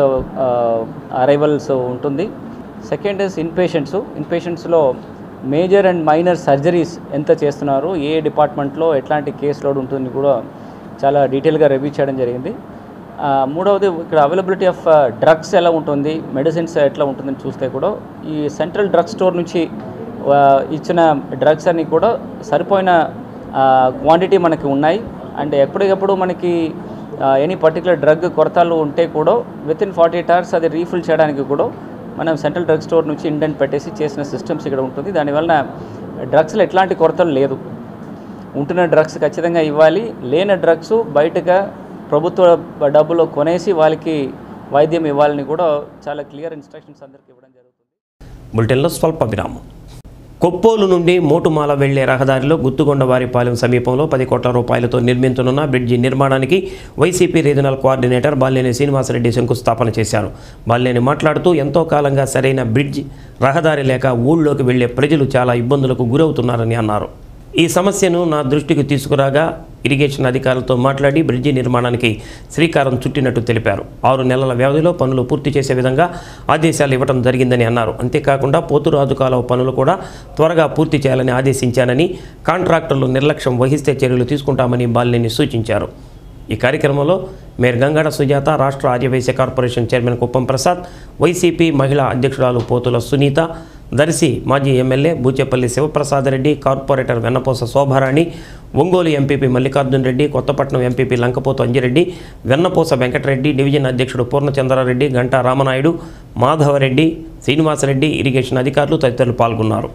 అరైవల్స్ ఉంటుంది second is in patients in పేషెంట్స్లో మేజర్ అండ్ మైనర్ సర్జరీస్ ఎంత చేస్తున్నారు ఏ డిపార్ట్మెంట్లో ఎట్లాంటి కేసు లోడ్ ఉంటుంది కూడా చాలా డీటెయిల్గా రివ్యూ చేయడం జరిగింది ఆ, మూడవది ఇక్కడ అవైలబిలిటీ ఆఫ్ డ్రగ్స్ ఎలా ఉంటుంది మెడిసిన్స్ ఎట్లా ఉంటుందని చూస్తే కూడా ఈ సెంట్రల్ డ్రగ్ స్టోర్ నుంచి ఆ, ఇచ్చిన డ్రగ్స్ అన్ని కూడా సరిపోయిన క్వాంటిటీ మనకి ఉన్నాయి అండ్ ఎప్పటికప్పుడు మనకి ఎనీ పర్టికులర్ డ్రగ్ కొరతలు ఉంటే కూడా within forty eight hours అది రీఫిల్ చేయడానికి కూడా మనం సెంట్రల్ డ్రగ్ స్టోర్ నుంచి ఇండెంట్ పెట్టేసి చేసిన సిస్టమ్స్ ఇక్కడ ఉంటుంది దానివల్ల డ్రగ్స్లో ఎట్లాంటి కొరతలు లేదు ఉంటున్న డ్రగ్స్ ఖచ్చితంగా ఇవ్వాలి లేని డ్రగ్స్ బయటగా ప్రభుత్వ డబ్బులో కొనేసి వాళ్ళకి వైద్యం ఇవ్వాలని కూడా చాలా క్లియర్ ఇన్స్ట్రక్షన్స్ అందరికీ ఇవ్వడం జరుగుతుంది బులెటిన్లో స్వల్ప విరామం కొప్పోలు నుండి మోటుమాల వెళ్లే రహదారిలో గుత్తుగొండవారిపాలెం సమీపంలో పది కోట్ల రూపాయలతో నిర్మించనున్న బ్రిడ్జి నిర్మాణానికి YCP regional coordinator Balineni Srinivasareddy శంకుస్థాపన చేశారు బాలినేని మాట్లాడుతూ ఎంతో కాలంగా సరైన బ్రిడ్జ్ రహదారి లేక ఊళ్ళోకి వెళ్లే ప్రజలు చాలా ఇబ్బందులకు గురవుతున్నారని అన్నారు ఈ సమస్యను నా దృష్టికి తీసుకురాగా ఇరిగేషన్ అధికారులతో మాట్లాడి బ్రిడ్జి నిర్మాణానికి శ్రీకారం చుట్టినట్టు తెలిపారు ఆరు నెలల వ్యవధిలో పనులు పూర్తి చేసే విధంగా ఆదేశాలు ఇవ్వడం జరిగిందని అన్నారు అంతేకాకుండా పోతురాజు కాలువ పనులు కూడా త్వరగా పూర్తి చేయాలని ఆదేశించానని కాంట్రాక్టర్లు నిర్లక్ష్యం వహిస్తే చర్యలు తీసుకుంటామని బాలినేని సూచించారు ఈ కార్యక్రమంలో మేయర్ గంగాడ సుజాత రాష్ట్ర Aryavysya corporation chairman Kuppam Prasad YCP మహిళా అధ్యక్షురాలు పోతుల సునీత దర్శి మాజీ MLA Bucheppalli Sivaprasadareddy corporator Vennapusa Sobharani Ongole MPP Mallikarjun Reddy Kothapatnam MPP Lankapothu Anjireddy Vennapusa Venkatareddy division అధ్యక్షుడు పూర్ణచంద్రారెడ్డి గంటా రామనాయుడు మాధవరెడ్డి శ్రీనివాసరెడ్డి ఇరిగేషన్ అధికారులు తదితరులు పాల్గొన్నారు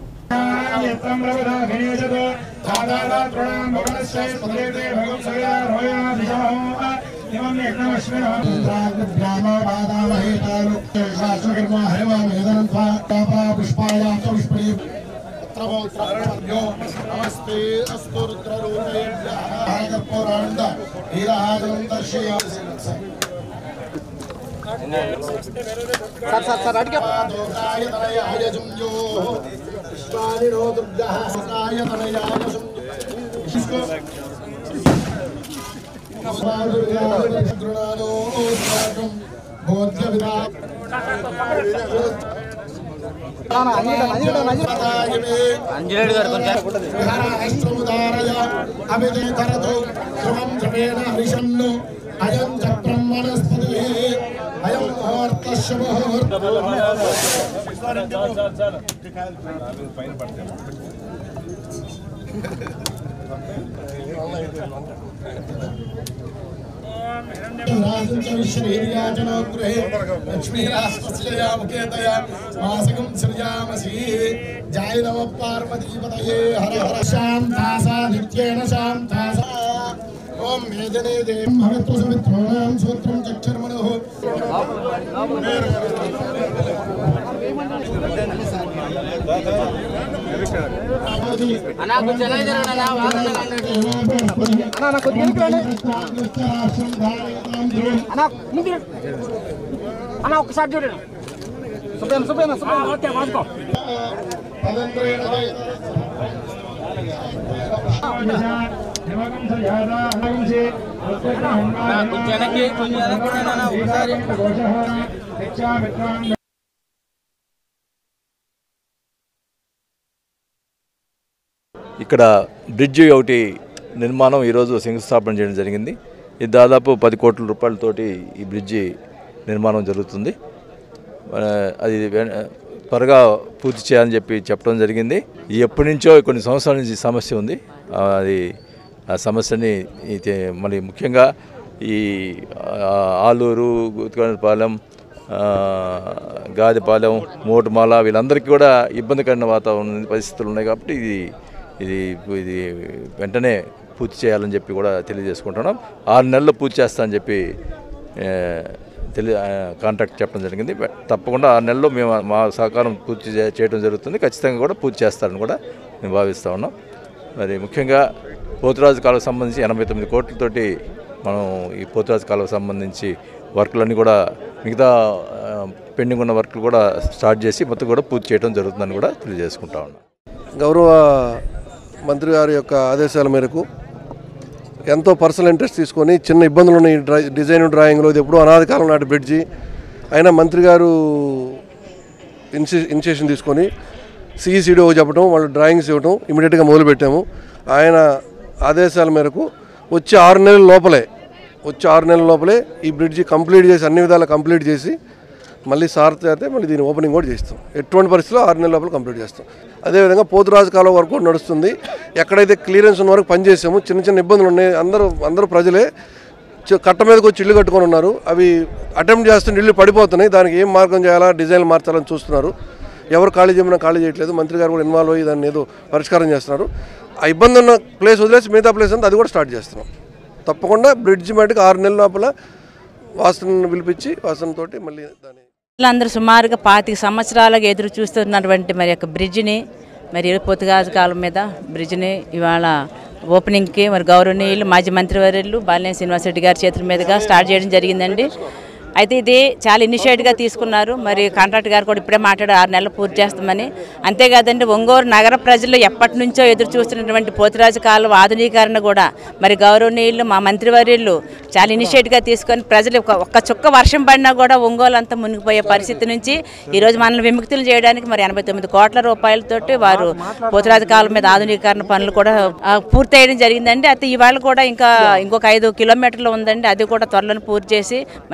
నమస్తే అస్తు రుద్రరూపేభ్యః నీరాజనం దర్శయామి సార్ సార్ సార్ అడిగా విశ్వానినో దుర్గः కాయతనయాయసం అంజనేయుడు గారు కొంచెం అయం చక్రం వనస్పతి అయం మాసకం సృజామసి జాయ నమ పార్వతీపతయే హర హర శాంతాసా నిత్యేన శాంతాసా ఓం మేదనే దేవం భవత్వ సమిత్రోణాం సూత్రం చక్షర్మణో అన్నా కొంచెం ఎలా జరగనా అన్నా కొద్దిగా అన్నా ముందు అన్నా ఒకసారి చూడండి సుబ్బేన సుబ్బేన సుబ్బేన ఓకే వాసుకో కొంచెం వెనక్కి కొంచెం వెనక్కి ఒకసారి ఇక్కడ బ్రిడ్జి ఒకటి నిర్మాణం ఈరోజు శంకుస్థాపన చేయడం జరిగింది ఇది దాదాపు పది కోట్ల రూపాయలతోటి ఈ బ్రిడ్జి నిర్మాణం జరుగుతుంది ఆ, అది వె- త్వరగా పూర్తి చేయాలని చెప్పి చెప్పడం జరిగింది ఇది ఎప్పటి నుంచో కొన్ని సంవత్సరాల నుంచి ఈ సమస్య ఉంది ఆ, అది ఆ సమస్యని ఈ తే- మరి ముఖ్యంగా ఈ ఆ, ఆలూరు గుత్తిపాలెం గాదిపాలెం మోటుమాల వీళ్ళందరికీ కూడా ఇబ్బందికరమైన వాతావరణం పరిస్థితులు ఉన్నాయి కాబట్టి ఇది ఇది ఇది వెంటనే పూర్తి చేయాలని చెప్పి కూడా తెలియజేసుకుంటున్నాం ఆరు నెలల్లో పూర్తి చేస్తా అని చెప్పి ఏ, తెలి ఆ, కాంట్రాక్ట్ చెప్పడం జరిగింది బట్ తప్పకుండా ఆరు నెలల్లో మేము మా సహకారం పూర్తి చే- చేయడం జరుగుతుంది ఖచ్చితంగా కూడా పూర్తి చేస్తారని కూడా మేము భావిస్తూ ఉన్నాం మరి ముఖ్యంగా పోతురాజు కాలువకు సంబంధించి ఎనభై తొమ్మిది కోట్లతోటి మనం ఈ పోతురాజు కాలువకు సంబంధించి వర్కులన్నీ కూడా మిగతా ఆ, పెండింగ్ ఉన్న వర్కులు కూడా స్టార్ట్ చేసి మొత్తం కూడా పూర్తి చేయడం జరుగుతుందని కూడా తెలియజేసుకుంటా ఉన్నాం గౌరవ మంత్రి గారి యొక్క ఆదేశాల మేరకు ఎంతో పర్సనల్ ఇంట్రెస్ట్ తీసుకొని చిన్న ఇబ్బందులు ఉన్న ఈ డ్రా డిజైన్ డ్రాయింగ్లో ఇది ఎప్పుడూ అనాది కాలం నాటి బ్రిడ్జి అయినా మంత్రి గారు ఇనిషి ఇనిషియేషన్ తీసుకొని సిఈసిడిఓ చెప్పడం వాళ్ళు డ్రాయింగ్స్ ఇవ్వడం ఇమీడియట్గా మొదలుపెట్టాము ఆయన ఆదేశాల మేరకు వచ్చే ఆరు నెలల లోపలే వచ్చే ఆరు నెలల లోపలే ఈ బ్రిడ్జి కంప్లీట్ చేసి అన్ని విధాలా కంప్లీట్ చేసి మళ్ళీ సార్ అయితే మళ్ళీ దీని ఓపెనింగ్ కూడా చేస్తాం ఎటువంటి పరిస్థితిలో ఆరు నెలల లోపల కంప్లీట్ చేస్తాం అదేవిధంగా పోతురాజు కాలువ వరకు కూడా నడుస్తుంది ఎక్కడైతే క్లియరెన్స్ ఉన్న వరకు పనిచేసాము చిన్న చిన్న ఇబ్బందులు ఉన్నాయి అందరూ అందరూ ప్రజలే చి- కట్ట మీదకి వచ్చి ఇల్లు కట్టుకొని ఉన్నారు అవి అటెంప్ట్ చేస్తుంటే ఇల్లు పడిపోతున్నాయి దానికి ఏం మార్గం చేయాలా డిజైన్ మార్చాలని చూస్తున్నారు ఎవరు ఖాళీ చేయమన్నా ఖాళీ చేయట్లేదు మంత్రి గారు కూడా ఇన్వాల్వ్ అయ్యి దాన్ని ఏదో పరిష్కారం చేస్తున్నారు ఆ ఇబ్బంది ఉన్న ప్లేస్ వదిలేసి మిగతా ప్లేస్ అంతా అది కూడా స్టార్ట్ చేస్తున్నాం తప్పకుండా బ్రిడ్జ్ మటుకు ఆరు నెలల లోపల వాసనను పిలిపించి వాసనతోటి మళ్ళీ దాన్ని అందరూ సుమారుగా పాతిక సంవత్సరాలుగా ఎదురు చూస్తున్నటువంటి మరి యొక్క బ్రిడ్జిని మరి పొత్తుగాజు కాలం మీద బ్రిడ్జిని ఇవాళ ఓపెనింగ్కి మరి గౌరవనీయులు మాజీ మంత్రివర్యులు బాలినేని శ్రీనివాసరెడ్డి గారి చేతుల మీదుగా స్టార్ట్ చేయడం జరిగిందండి అయితే ఇది చాలా ఇనిషియేట్గా తీసుకున్నారు మరి కాంట్రాక్ట్ గారు కూడా ఇప్పుడే మాట్లాడారు ఆరు నెలలు పూర్తి చేస్తామని అంతేకాదండి ఒంగోలు నగర ప్రజలు ఎప్పటి నుంచో ఎదురు చూస్తున్నటువంటి పోతురాజు కాలం ఆధునీకరణ కూడా మరి గౌరవనీయులు మా మంత్రివర్యులు చాలా ఇనిషియేట్గా తీసుకొని ప్రజలు ఒక ఒక్క చుక్క వర్షం పడినా కూడా ఒంగోలు అంతా మునిగిపోయే పరిస్థితి నుంచి ఈరోజు మనల్ని విముక్తులు చేయడానికి మరి ఎనభై తొమ్మిది కోట్ల రూపాయలతోటి వారు పోతురాజు కాలం మీద ఆధునీకరణ పనులు కూడా ఆ, పూర్తి చేయడం జరిగిందండి అయితే ఇవాళ కూడా ఇంకా ఇంకొక ఐదు కిలోమీటర్లు ఉందండి అది కూడా త్వరలో పూర్తి చేసి మరి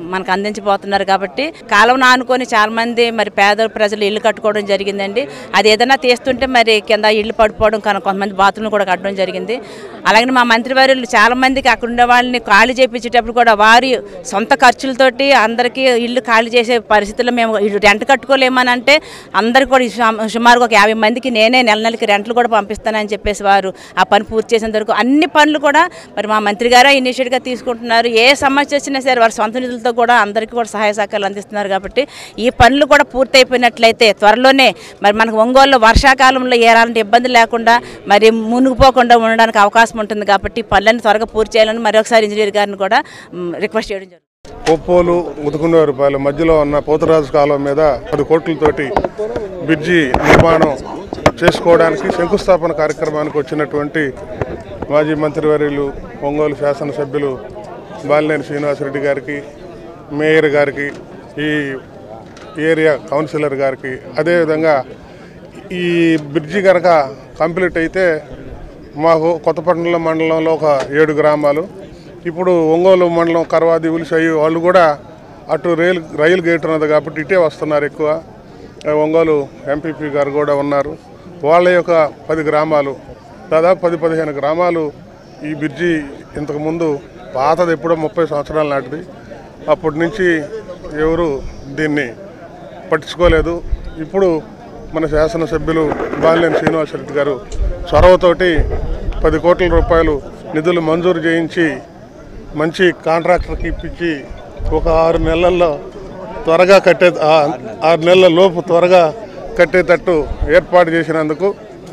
మనకు అందించబోతున్నారు కాబట్టి కాలువను ఆనుకొని చాలా మంది మరి పేద ప్రజలు ఇల్లు కట్టుకోవడం జరిగిందండి అది ఏదైనా తీస్తుంటే మరి కింద ఇల్లు పడిపోవడం కనుక కొంతమంది బాత్రూమ్లు కూడా కట్టడం జరిగింది అలాగే మా మంత్రివర్యులు చాలా మందికి అక్కడ ఉండే వాళ్ళని ఖాళీ చేయించేటప్పుడు కూడా వారి సొంత ఖర్చులతోటి అందరికీ ఇల్లు ఖాళీ చేసే పరిస్థితుల్లో మేము ఇల్లు రెంట్ కట్టుకోలేమని అంటే అందరికి కూడా సుమా- సుమారుగా ఒక యాభై మందికి నేనే నెల నెలకి రెంట్లు కూడా పంపిస్తానని చెప్పేసి వారు ఆ పని పూర్తి చేసేంత వరకు అన్ని పనులు కూడా మరి మా మంత్రి గారు ఇనిషియేట్గా తీసుకుంటున్నారు ఏ సమస్య వచ్చినా సరే వారి సొంత నిధులతో కూడా అందరికీ కూడా సహాయ సహకారాలు అందిస్తున్నారు కాబట్టి ఈ పనులు కూడా పూర్తయిపోయినట్లయితే త్వరలోనే మరి మనకు ఒంగోలులో వర్షాకాలంలో ఎలాంటి ఇబ్బంది లేకుండా మరి మునిగిపోకుండా ఉండడానికి అవకాశం ఉంటుంది కాబట్టి ఈ పనులన్నీ త్వరగా పూర్తి చేయాలని మరొకసారి ఇంజనీర్ గారిని కూడా మ్, రిక్వెస్ట్ చేయడం జరుగుతుంది కొప్పోలు ముదుకున్నవారిపాలెం మధ్యలో ఉన్న పోతరాజు కాలువ మీద పది కోట్లతోటి బ్రిడ్జి నిర్మాణం చేసుకోవడానికి శంకుస్థాపన కార్యక్రమానికి వచ్చినటువంటి మాజీ మంత్రివర్యులు ఒంగోలు శాసనసభ్యులు బాలినేని శ్రీనివాసరెడ్డి గారికి మేయర్ గారికి ఈ ఏరియా కౌన్సిలర్ గారికి అదేవిధంగా ఈ బ్రిడ్జి కనుక కంప్లీట్ అయితే మాకు కొత్తపట్నం మండలంలో ఒక ఏడు గ్రామాలు ఇప్పుడు ఒంగోలు మండలం కరవాది ఉలిసయ్యి వాళ్ళు కూడా అటు రైలు రైలు గేట్ ఉన్నది కాబట్టి ఇటే వస్తున్నారు ఎక్కువ ఆ, ఒంగోలు ఎంపీపీ గారు కూడా ఉన్నారు వాళ్ళ యొక్క పది గ్రామాలు దాదాపు పది పదిహేను గ్రామాలు ఈ బ్రిడ్జి ఇంతకుముందు పాతది ఎప్పుడో ముప్పై సంవత్సరాల నాటిది అప్పటి నుంచి ఎవరు దీన్ని పట్టించుకోలేదు ఇప్పుడు మన శాసనసభ్యులు బాలినేని శ్రీనివాసరెడ్డి గారు చొరవతోటి పది కోట్ల రూపాయలు నిధులు మంజూరు చేయించి మంచి కాంట్రాక్టర్కి ఇప్పించి ఒక ఆరు నెలల్లో త్వరగా కట్టే ఆ- ఆరు నెలల లోపు త్వరగా కట్టేటట్టు ఏర్పాటు చేసినందుకు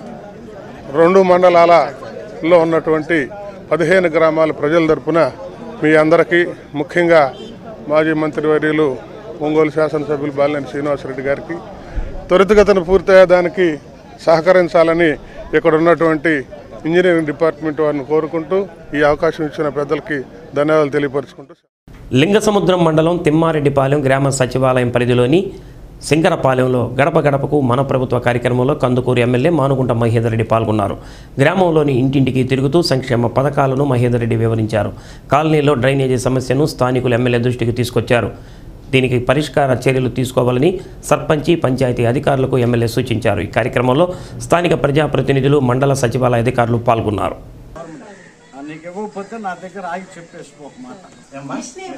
రెండు మండలాలలో ఉన్నటువంటి పదిహేను గ్రామాల ప్రజల తరపున మీ అందరికీ ముఖ్యంగా మాజీ మంత్రివర్యులు ఒంగోలు శాసనసభ్యులు బాలినేని శ్రీనివాసరెడ్డి గారికి త్వరితగతిన పూర్తయ్యేదానికి సహకరించాలని ఇక్కడ ఉన్నటువంటి ఇంజనీరింగ్ డిపార్ట్మెంట్ వారిని కోరుకుంటూ ఈ అవకాశం ఇచ్చిన పెద్దలకి ధన్యవాదాలు తెలియపరుచుకుంటూ లింగసముద్రం మండలం తిమ్మారెడ్డిపాలెం గ్రామ సచివాలయం పరిధిలోని సింగరపాలెంలో గడప గడపకు మన ప్రభుత్వ కార్యక్రమంలో కందుకూరు ఎమ్మెల్యే మానుగుంట మహేందర్ రెడ్డి పాల్గొన్నారు గ్రామంలోని ఇంటింటికి తిరుగుతూ సంక్షేమ పథకాలను మహేందర్ రెడ్డి వివరించారు కాలనీలో డ్రైనేజీ సమస్యను స్థానికులు ఎమ్మెల్యే దృష్టికి తీసుకొచ్చారు దీనికి పరిష్కార చర్యలు తీసుకోవాలని సర్పంచి పంచాయతీ అధికారులకు ఎమ్మెల్యే సూచించారు ఈ కార్యక్రమంలో స్థానిక ప్రజాప్రతినిధులు మండల సచివాలయ అధికారులు పాల్గొన్నారు నీకు ఇవ్వకపోతే నా దగ్గర ఆగి చెప్పేసుకో ఒక మాట ఏమ్మా?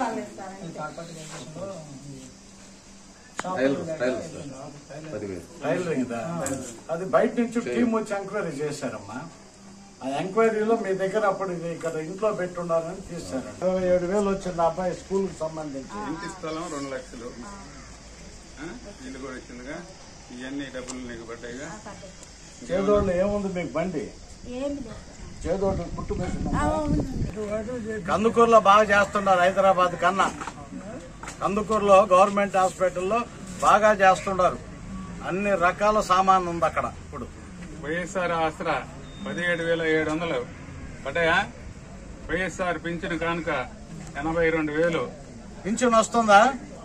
టైలరింగ్ దా? అది బయట నుంచి టీం వచ్చి ఎంక్వైరీ చేశారమ్మా ఆ ఎంక్వైరీలో మీ దగ్గర అప్పుడు ఇది ఇక్కడ ఇంట్లో పెట్టుండాలని తీశారు ఇరవై ఏడు వేలు వచ్చింది ఆ అబ్బాయి స్కూల్ కి సంబంధించి ఇంటి స్థలం రెండు లక్షలు ఆ? ఇల్లు కూడా ఇచ్చిందిగా ఇవన్నీ డబ్బులు నీకు పడ్డాయిగా చేదోళ్ళు ఏముంది మీకు బండి చేదోడు పుట్టు కందుకూరులో బాగా చేస్తున్నారు హైదరాబాద్ కన్నా కందుకూరులో గవర్నమెంట్ హాస్పిటల్లో బాగా చేస్తున్నారు అన్ని రకాల సామాన్ ఉంది అక్కడ ఇప్పుడు వైఎస్ఆర్ ఆసరా పదిహేడు వేల ఏడు వందలు పడ్డాయా వైఎస్ఆర్ పింఛను కానుక ఎనభై రెండు వేలు పింఛన్ వస్తుందా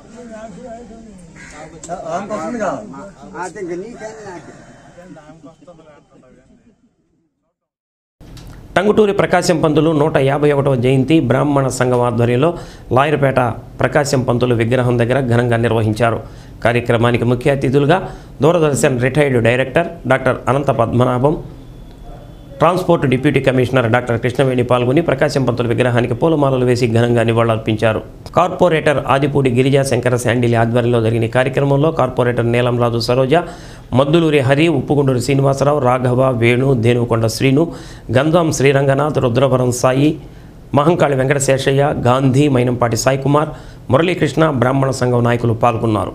టంగుటూరి ప్రకాశం పంతులు నూట యాభై ఒకటవ జయంతి బ్రాహ్మణ సంఘం ఆధ్వర్యంలో లాయర్పేట ప్రకాశం పంతులు విగ్రహం దగ్గర ఘనంగా నిర్వహించారు కార్యక్రమానికి ముఖ్య అతిథులుగా Doordarshan retired director doctor Anantha Padmanabham transport deputy commissioner doctor Krishnaveni పాల్గొని ప్రకాశం పంతుల విగ్రహానికి పూలమాలలు వేసి ఘనంగా నివాళులర్పించారు కార్పొరేటర్ ఆదిపూడి గిరిజా శంకర శాండిలి ఆధ్వర్యంలో జరిగిన ఈ కార్యక్రమంలో కార్పొరేటర్ నీలంరాజు సరోజ మద్దులూరి హరి ఉప్పుగుండూరి శ్రీనివాసరావు రాఘవ వేణు దేనుకొండ శ్రీను గంధం శ్రీరంగనాథ్ రుద్రవరం సాయి మహంకాళి వెంకటశేషయ్య గాంధీ మైనంపాటి సాయి కుమార్ మురళీకృష్ణ బ్రాహ్మణ సంఘం నాయకులు పాల్గొన్నారు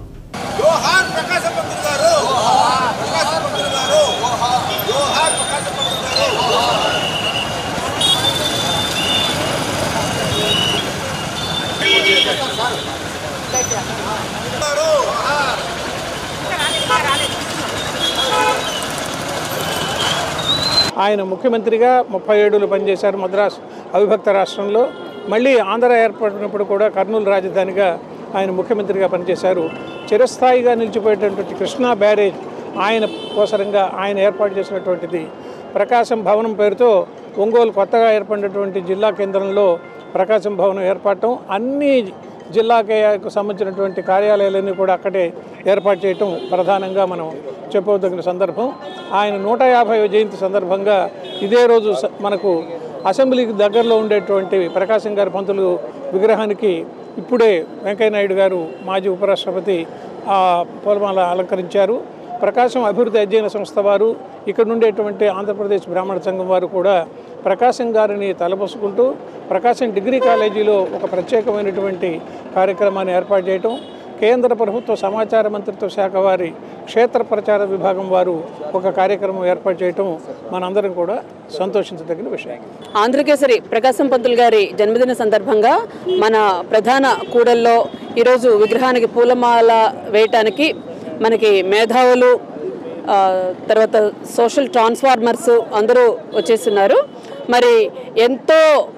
ఆయన ముఖ్యమంత్రిగా ముప్పై ఏడులు పనిచేశారు మద్రాస్ అవిభక్త రాష్ట్రంలో మళ్ళీ ఆంధ్ర ఏర్పడినప్పుడు కూడా కర్నూలు రాజధానిగా ఆయన ముఖ్యమంత్రిగా పనిచేశారు చిరస్థాయిగా నిలిచిపోయేటటువంటి కృష్ణా బ్యారేజ్ ఆయన కోసరంగా ఆయన ఏర్పాటు చేసినటువంటిది ప్రకాశం భవనం పేరుతో ఒంగోలు కొత్తగా ఏర్పడినటువంటి జిల్లా కేంద్రంలో ప్రకాశం భవనం ఏర్పడటం అన్ని జిల్లాకి సంబంధించినటువంటి కార్యాలయాలన్నీ కూడా అక్కడే ఏర్పాటు చేయటం ప్రధానంగా మనం చెప్పదగిన సందర్భం ఆయన నూట యాభై జయంతి సందర్భంగా ఇదే రోజు స- మనకు అసెంబ్లీకి దగ్గరలో ఉండేటువంటి ప్రకాశం గారి పంతులు విగ్రహానికి ఇప్పుడే వెంకయ్యనాయుడు గారు మాజీ ఉపరాష్ట్రపతి ఆ పూలమాల అలంకరించారు ప్రకాశం అభివృద్ధి అధ్యయన సంస్థ వారు ఇక్కడ ఉండేటువంటి ఆంధ్రప్రదేశ్ బ్రాహ్మణ సంఘం వారు కూడా ప్రకాశం గారిని తలపోసుకుంటూ ప్రకాశం డిగ్రీ కాలేజీలో ఒక ప్రత్యేకమైనటువంటి కార్యక్రమాన్ని ఏర్పాటు చేయటం కేంద్ర ప్రభుత్వ సమాచార మంత్రిత్వ శాఖ వారి క్షేత్ర ప్రచార విభాగం వారు ఒక కార్యక్రమం ఏర్పాటు చేయటం మనందరం కూడా సంతోషించదగిన విషయం ఆంధ్రకేసరి ప్రకాశం పంతులు గారి జన్మదిన సందర్భంగా మన ప్రధాన కూడల్లో ఈరోజు విగ్రహానికి పూలమాల వేయటానికి మనకి మేధావులు ఆ, తర్వాత సోషల్ ట్రాన్స్ఫార్మర్స్ అందరూ వచ్చేస్తున్నారు మరి ఎంతో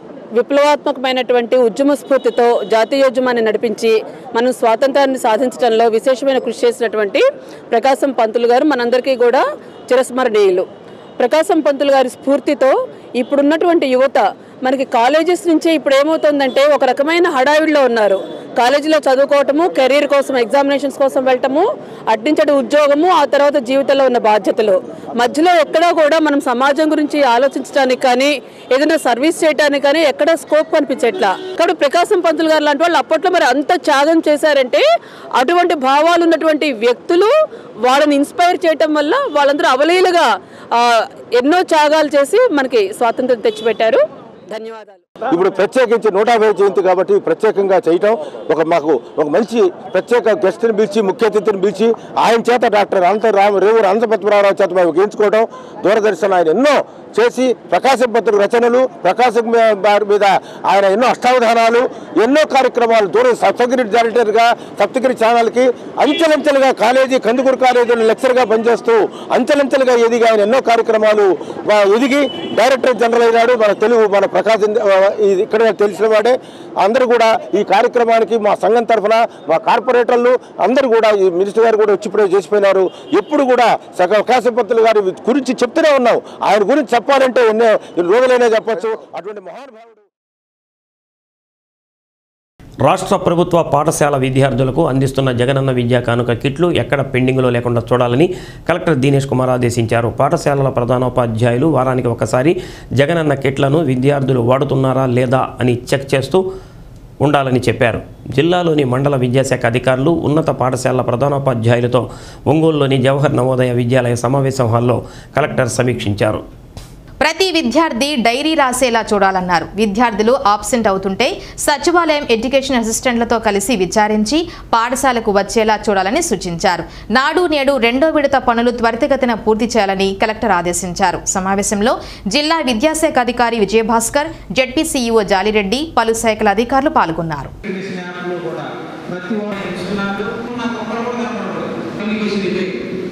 విప్లవాత్మకమైనటువంటి ఉద్యమ స్ఫూర్తితో జాతీయోద్యమాన్ని నడిపించి మనం స్వాతంత్రాన్ని సాధించడంలో విశేషమైన కృషి చేసినటువంటి ప్రకాశం పంతులు గారు మనందరికీ కూడా చిరస్మరణీయులు ప్రకాశం పంతులు గారి స్ఫూర్తితో ఇప్పుడున్నటువంటి యువత మనకి కాలేజెస్ నుంచే ఇప్పుడు ఏమవుతుందంటే ఒక రకమైన హడావిడిలో ఉన్నారు కాలేజీలో చదువుకోవటము కెరీర్ కోసం ఎగ్జామినేషన్స్ కోసం వెళ్ళటము అట్టించడం ఉద్యోగము ఆ తర్వాత జీవితంలో ఉన్న బాధ్యతలు మధ్యలో ఎక్కడా కూడా మనం సమాజం గురించి ఆలోచించడానికి కానీ ఏదైనా సర్వీస్ చేయడానికి కానీ ఎక్కడ స్కోప్ కనిపించట్లా కాబట్టి ప్రకాశం పంతులు గారు లాంటి వాళ్ళు అప్పట్లో మరి అంత త్యాగం చేశారంటే అటువంటి భావాలు ఉన్నటువంటి వ్యక్తులు వాళ్ళని ఇన్స్పైర్ చేయటం వల్ల వాళ్ళందరూ అవలీలుగా ఆ, ఎన్నో త్యాగాలు చేసి మనకి స్వాతంత్రం తెచ్చిపెట్టారు ధన్యవాదాలు ఇప్పుడు ప్రత్యేకించి నూట యాభై జయంతి కాబట్టి ప్రత్యేకంగా చేయటం ఒక మాకు ఒక మంచి ప్రత్యేక గెస్ట్ని పిలిచి ముఖ్య అతిథిని పిలిచి ఆయన చేత డాక్టర్ అనంత రామ రేవూరు అనంతపద్మరావు చేత మేము గెలుచుకోవడం దూరదర్శన్ ఆయన ఎన్నో చేసి ప్రకాశం పత్రిక రచనలు ప్రకాశం మీ- వారి మీద ఆయన ఎన్నో అష్టావధానాలు ఎన్నో కార్యక్రమాలు దూరం సప్తగిరి డైరెక్టర్గా సప్తగిరి ఛానల్కి అంచెలంచెలుగా కాలేజీ కందుకూరు కాలేజీలో లెక్చర్గా పనిచేస్తూ అంచెలంచెలుగా ఎదిగి ఆయన ఎన్నో కార్యక్రమాలు వా- ఎదిగి డైరెక్టర్ జనరల్ అయినాడు మన తెలుగు మన ప్రకాశం ఆ, ఇది ఇక్కడ తెలిసిన వాడే అందరూ కూడా ఈ కార్యక్రమానికి మా సంఘం తరఫున మా కార్పొరేటర్లు అందరూ కూడా ఈ మినిస్టర్ గారు కూడా వచ్చి ఇప్పుడే చేసిపోయినారు ఎప్పుడు కూడా సగ ప్రకాశం పంతులు గారి గురించి చెప్తూనే ఉన్నాం ఆయన గురించి చెప్పాలంటే ఎన్నో రోజులైనా చెప్పొచ్చు అటువంటి మహానుభావుడు రాష్ట్ర ప్రభుత్వ పాఠశాల విద్యార్థులకు అందిస్తున్న జగనన్న విద్యా కానుక కిట్లు ఎక్కడ పెండింగ్లో లేకుండా చూడాలని కలెక్టర్ దినేష్ కుమార్ ఆదేశించారు పాఠశాలల ప్రధానోపాధ్యాయులు వారానికి ఒకసారి జగనన్న కిట్లను విద్యార్థులు వాడుతున్నారా లేదా అని చెక్ చేస్తూ ఉండాలని చెప్పారు జిల్లాలోని మండల విద్యాశాఖ అధికారులు ఉన్నత పాఠశాలల ప్రధానోపాధ్యాయులతో ఒంగోలులోని జవహర్ నవోదయ విద్యాలయ సమావేశం హాల్లో కలెక్టర్ సమీక్షించారు ప్రతి విద్యార్థి డైరీ రాసేలా చూడాలన్నారు విద్యార్థులు ఆబ్సెంట్ అవుతుంటే సచివాలయం ఎడ్యుకేషన్ అసిస్టెంట్లతో కలిసి విచారించి పాఠశాలకు వచ్చేలా చూడాలని సూచించారు నాడు నేడు రెండో విడత పనులు త్వరితగతిన పూర్తి చేయాలని కలెక్టర్ ఆదేశించారు సమావేశంలో జిల్లా విద్యాశాఖ అధికారి విజయభాస్కర్ జడ్పీ సీఈఓ జాలిరెడ్డి పలు శాఖల అధికారులు పాల్గొన్నారు ప్రతి వాడు ఇస్తున్నారు నాకు ఒక్కరు కూడా కనపడరు కమ్యూనికేషన్ ఇదే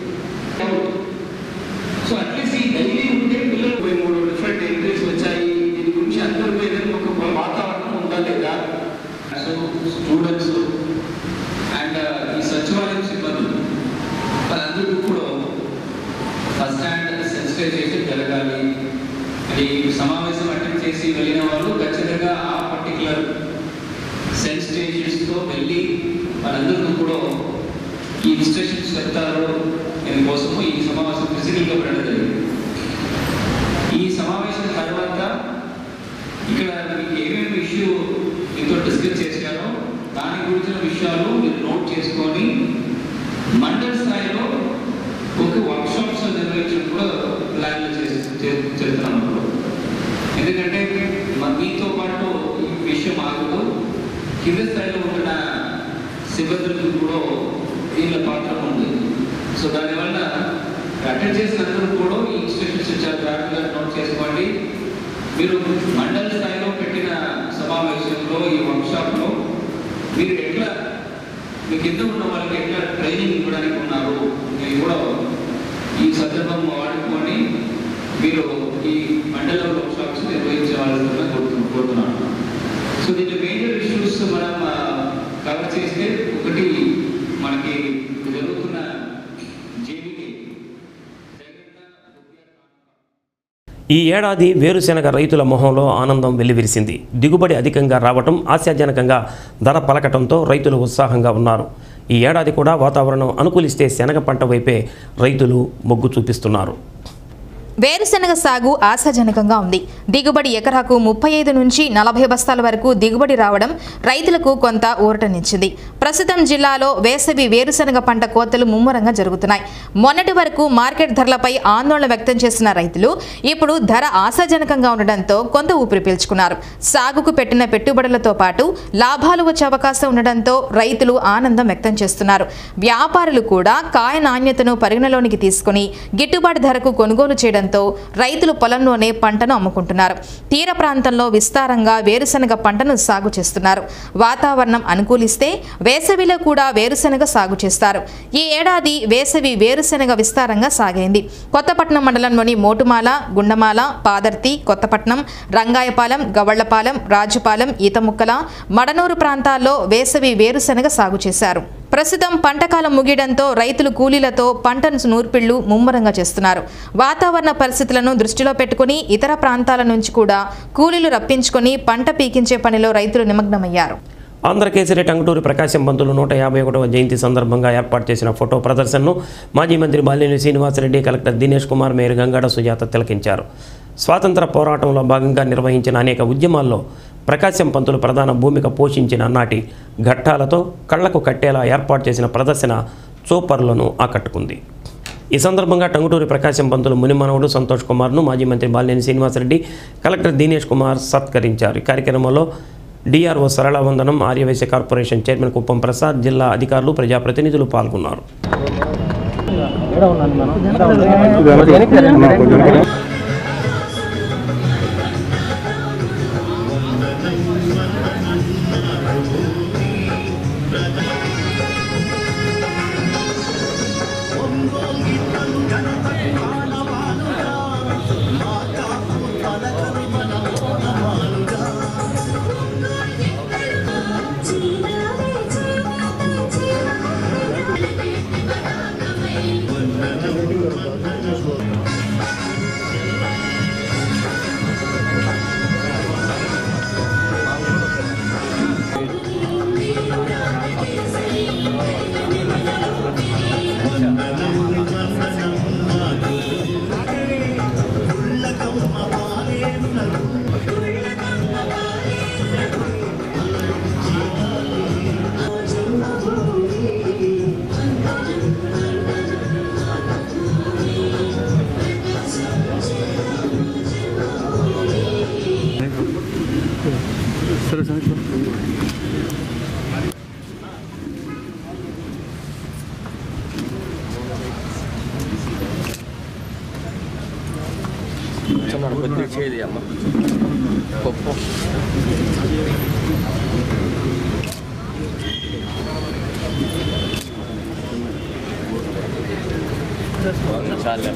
సో అట్లీస్ట్ ఈ డైలీ ఉంటే పిల్లలు పోయి మూడు డిఫరెంట్ ఎంట్రీస్ వచ్చాయి దీని గురించి అందరూ ఏదైనా ఒక వాతావరణం ఉందా లేదా సో స్టూడెంట్స్ అండ్ ఈ సచివాలయం సిబ్బంది వాళ్ళందరికీ కూడా ఫస్ట్ హ్యాండ్ సెన్సిటైజేషన్ జరగాలి అది ఈ సమావేశం అటెండ్ చేసి వెళ్ళిన వాళ్ళు ఖచ్చితంగా ఆ పర్టికులర్ సెన్సిటైజేషన్స్తో వెళ్ళి వాళ్ళందరికీ కూడా ఈ ఇన్స్ట్రక్షన్స్ చెప్తారు దీనికోసము ఈ సమావేశం ఫిజికల్గా పెట్టడం జరిగింది ఈ సమావేశం తర్వాత ఇక్కడ మీకు ఏమేమి ఇష్యూ మీతో డిస్కస్ చేశారో దాని గురించిన విషయాలు మీరు నోట్ చేసుకొని మండల స్థాయిలో ఒక వర్క్షాప్స్ నిర్వహించడం కూడా ప్లాన్లు చేసి చే- చేస్తున్నాం ఇప్పుడు ఎందుకంటే మ- మీతో పాటు ఈ విషయం ఆగదు కింద స్థాయిలో ఉన్న సిబ్బందులకు కూడా దీనిలో పాత్ర ఉంది సో దానివల్ల అటెండ్ చేసినందుకు కూడా ఈ ఇన్స్ట్రక్షన్స్ ఇచ్చారు జాగ్రత్తగా నోట్ చేసుకోండి మీరు మండల స్థాయిలో పెట్టిన సమావేశంలో ఈ వర్క్షాప్లో మీరు ఎట్లా మీ కింద ఉన్న వాళ్ళకి ఎట్లా ట్రైనింగ్ ఇవ్వడానికి ఉన్నారు ఇది కూడా ఈ సందర్భం వాడుకొని మీరు ఈ మండల వర్క్షాప్స్ నిర్వహించవలసిందిగా కోరుతు- కోరుతున్నాను సో దీంట్లో మేజర్ ఇష్యూస్ మనం కవర్ చేస్తే ఒకటి మనకి జరుగుతున్న జేబీకి ఈ ఏడాది వేరుశెనగ రైతుల మొహంలో ఆనందం వెల్లివిరిసింది దిగుబడి అధికంగా రావటం ఆశాజనకంగా ధర పలకటంతో రైతులు ఉత్సాహంగా ఉన్నారు ఈ ఏడాది కూడా వాతావరణం అనుకూలిస్తే శనగ పంట వైపే రైతులు మొగ్గు చూపిస్తున్నారు వేరుశెనగ సాగు ఆశాజనకంగా ఉంది దిగుబడి ఎకరాకు ముప్పై ఐదు నుంచి నలభై బస్తాల వరకు దిగుబడి రావడం రైతులకు కొంత ఊరటనిచ్చింది ప్రస్తుతం జిల్లాలో వేసవి వేరుశెనగ పంట కోతలు ముమ్మరంగా జరుగుతున్నాయి మొన్నటి వరకు మార్కెట్ ధరలపై ఆందోళన వ్యక్తం చేసిన రైతులు ఇప్పుడు ధర ఆశాజనకంగా ఉండడంతో కొంత ఊపిరి పీల్చుకున్నారు సాగుకు పెట్టిన పెట్టుబడులతో పాటు లాభాలు వచ్చే అవకాశం ఉండడంతో రైతులు ఆనందం వ్యక్తం చేస్తున్నారు వ్యాపారులు కూడా కాయ నాణ్యతను పరిగణలోనికి తీసుకుని గిట్టుబాటు ధరకు కొనుగోలు చేయడంతో రైతులు పొలంలోనే పంటను అమ్ముకుంటున్నారు తీర ప్రాంతంలో విస్తారంగా వేరుశెనగ పంటను సాగు చేస్తున్నారు వాతావరణం అనుకూలిస్తే వేసవిలో కూడా వేరుశెనగ సాగు చేస్తారు ఈ ఏడాది వేసవి వేరుశెనగ విస్తారంగా సాగైంది కొత్తపట్నం మండలంలోని మోటుమాల గుండమాల పాదర్తి కొత్తపట్నం రంగాయపాలెం గవళ్లపాలెం రాజుపాలెం ఈతముక్కల మడనూరు ప్రాంతాల్లో వేసవి వేరుశెనగ సాగు చేశారు ప్రస్తుతం పంటకాలం ముగియడంతో రైతులు కూలీలతో పంటను నూర్పిళ్లు ముమ్మరంగా చేస్తున్నారు వాతావరణ పరిస్థితులను దృష్టిలో పెట్టుకుని ఇతర ప్రాంతాల నుంచి కూడా కూలీలు రప్పించుకొని పంట పీకించే పనిలో రైతులు నిమగ్నమయ్యారు ఆంధ్రకేసరి టంగుటూరి ప్రకాశం పంతులు నూట యాభై ఒకటవ జయంతి సందర్భంగా ఏర్పాటు చేసిన ఫోటో ప్రదర్శనను మాజీ మంత్రి బాలినేని శ్రీనివాసరెడ్డి కలెక్టర్ దినేష్ కుమార్ మేయర్ గంగాడ సుజాత తిలకించారు స్వాతంత్ర పోరాటంలో భాగంగా నిర్వహించిన అనేక ఉద్యమాల్లో ప్రకాశం పంతులు ప్రధాన భూమిక పోషించిన నాటి ఘట్టాలతో కళ్లకు కట్టేలా ఏర్పాటు చేసిన ప్రదర్శన చూపర్లను ఆకట్టుకుంది ఈ సందర్భంగా టంగుటూరి ప్రకాశం పంతులు మునిమనవుడు సంతోష్ కుమార్ను మాజీ మంత్రి బాలినేని శ్రీనివాసరెడ్డి కలెక్టర్ దినేష్ కుమార్ సత్కరించారు ఈ కార్యక్రమంలో DRO Sarala Vandanam Aryavysya corporation chairman Kuppam Prasad జిల్లా అధికారులు ప్రజాప్రతినిధులు పాల్గొన్నారు చేది అమ్మ పప్పు చాలు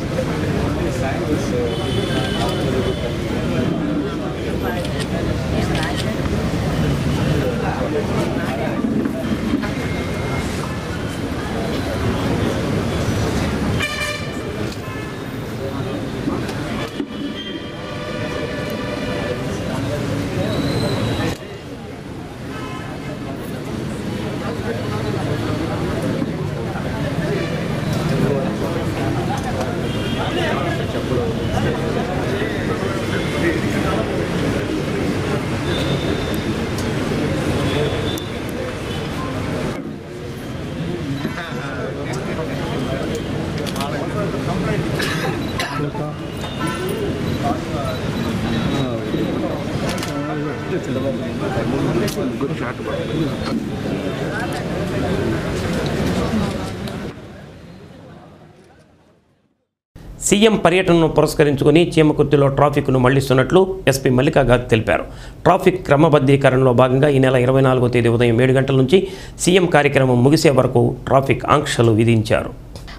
సీఎం పర్యటనను పురస్కరించుకుని చీమకుర్తిలో ట్రాఫిక్ను మళ్లిస్తున్నట్లు ఎస్పీ మల్లికా గాగ్ తెలిపారు ట్రాఫిక్ క్రమబద్ధీకరణలో భాగంగా ఈ నెల ఇరవై నాలుగో తేదీ ఉదయం ఏడు గంటల నుంచి సీఎం కార్యక్రమం ముగిసే వరకు ట్రాఫిక్ ఆంక్షలు విధించారు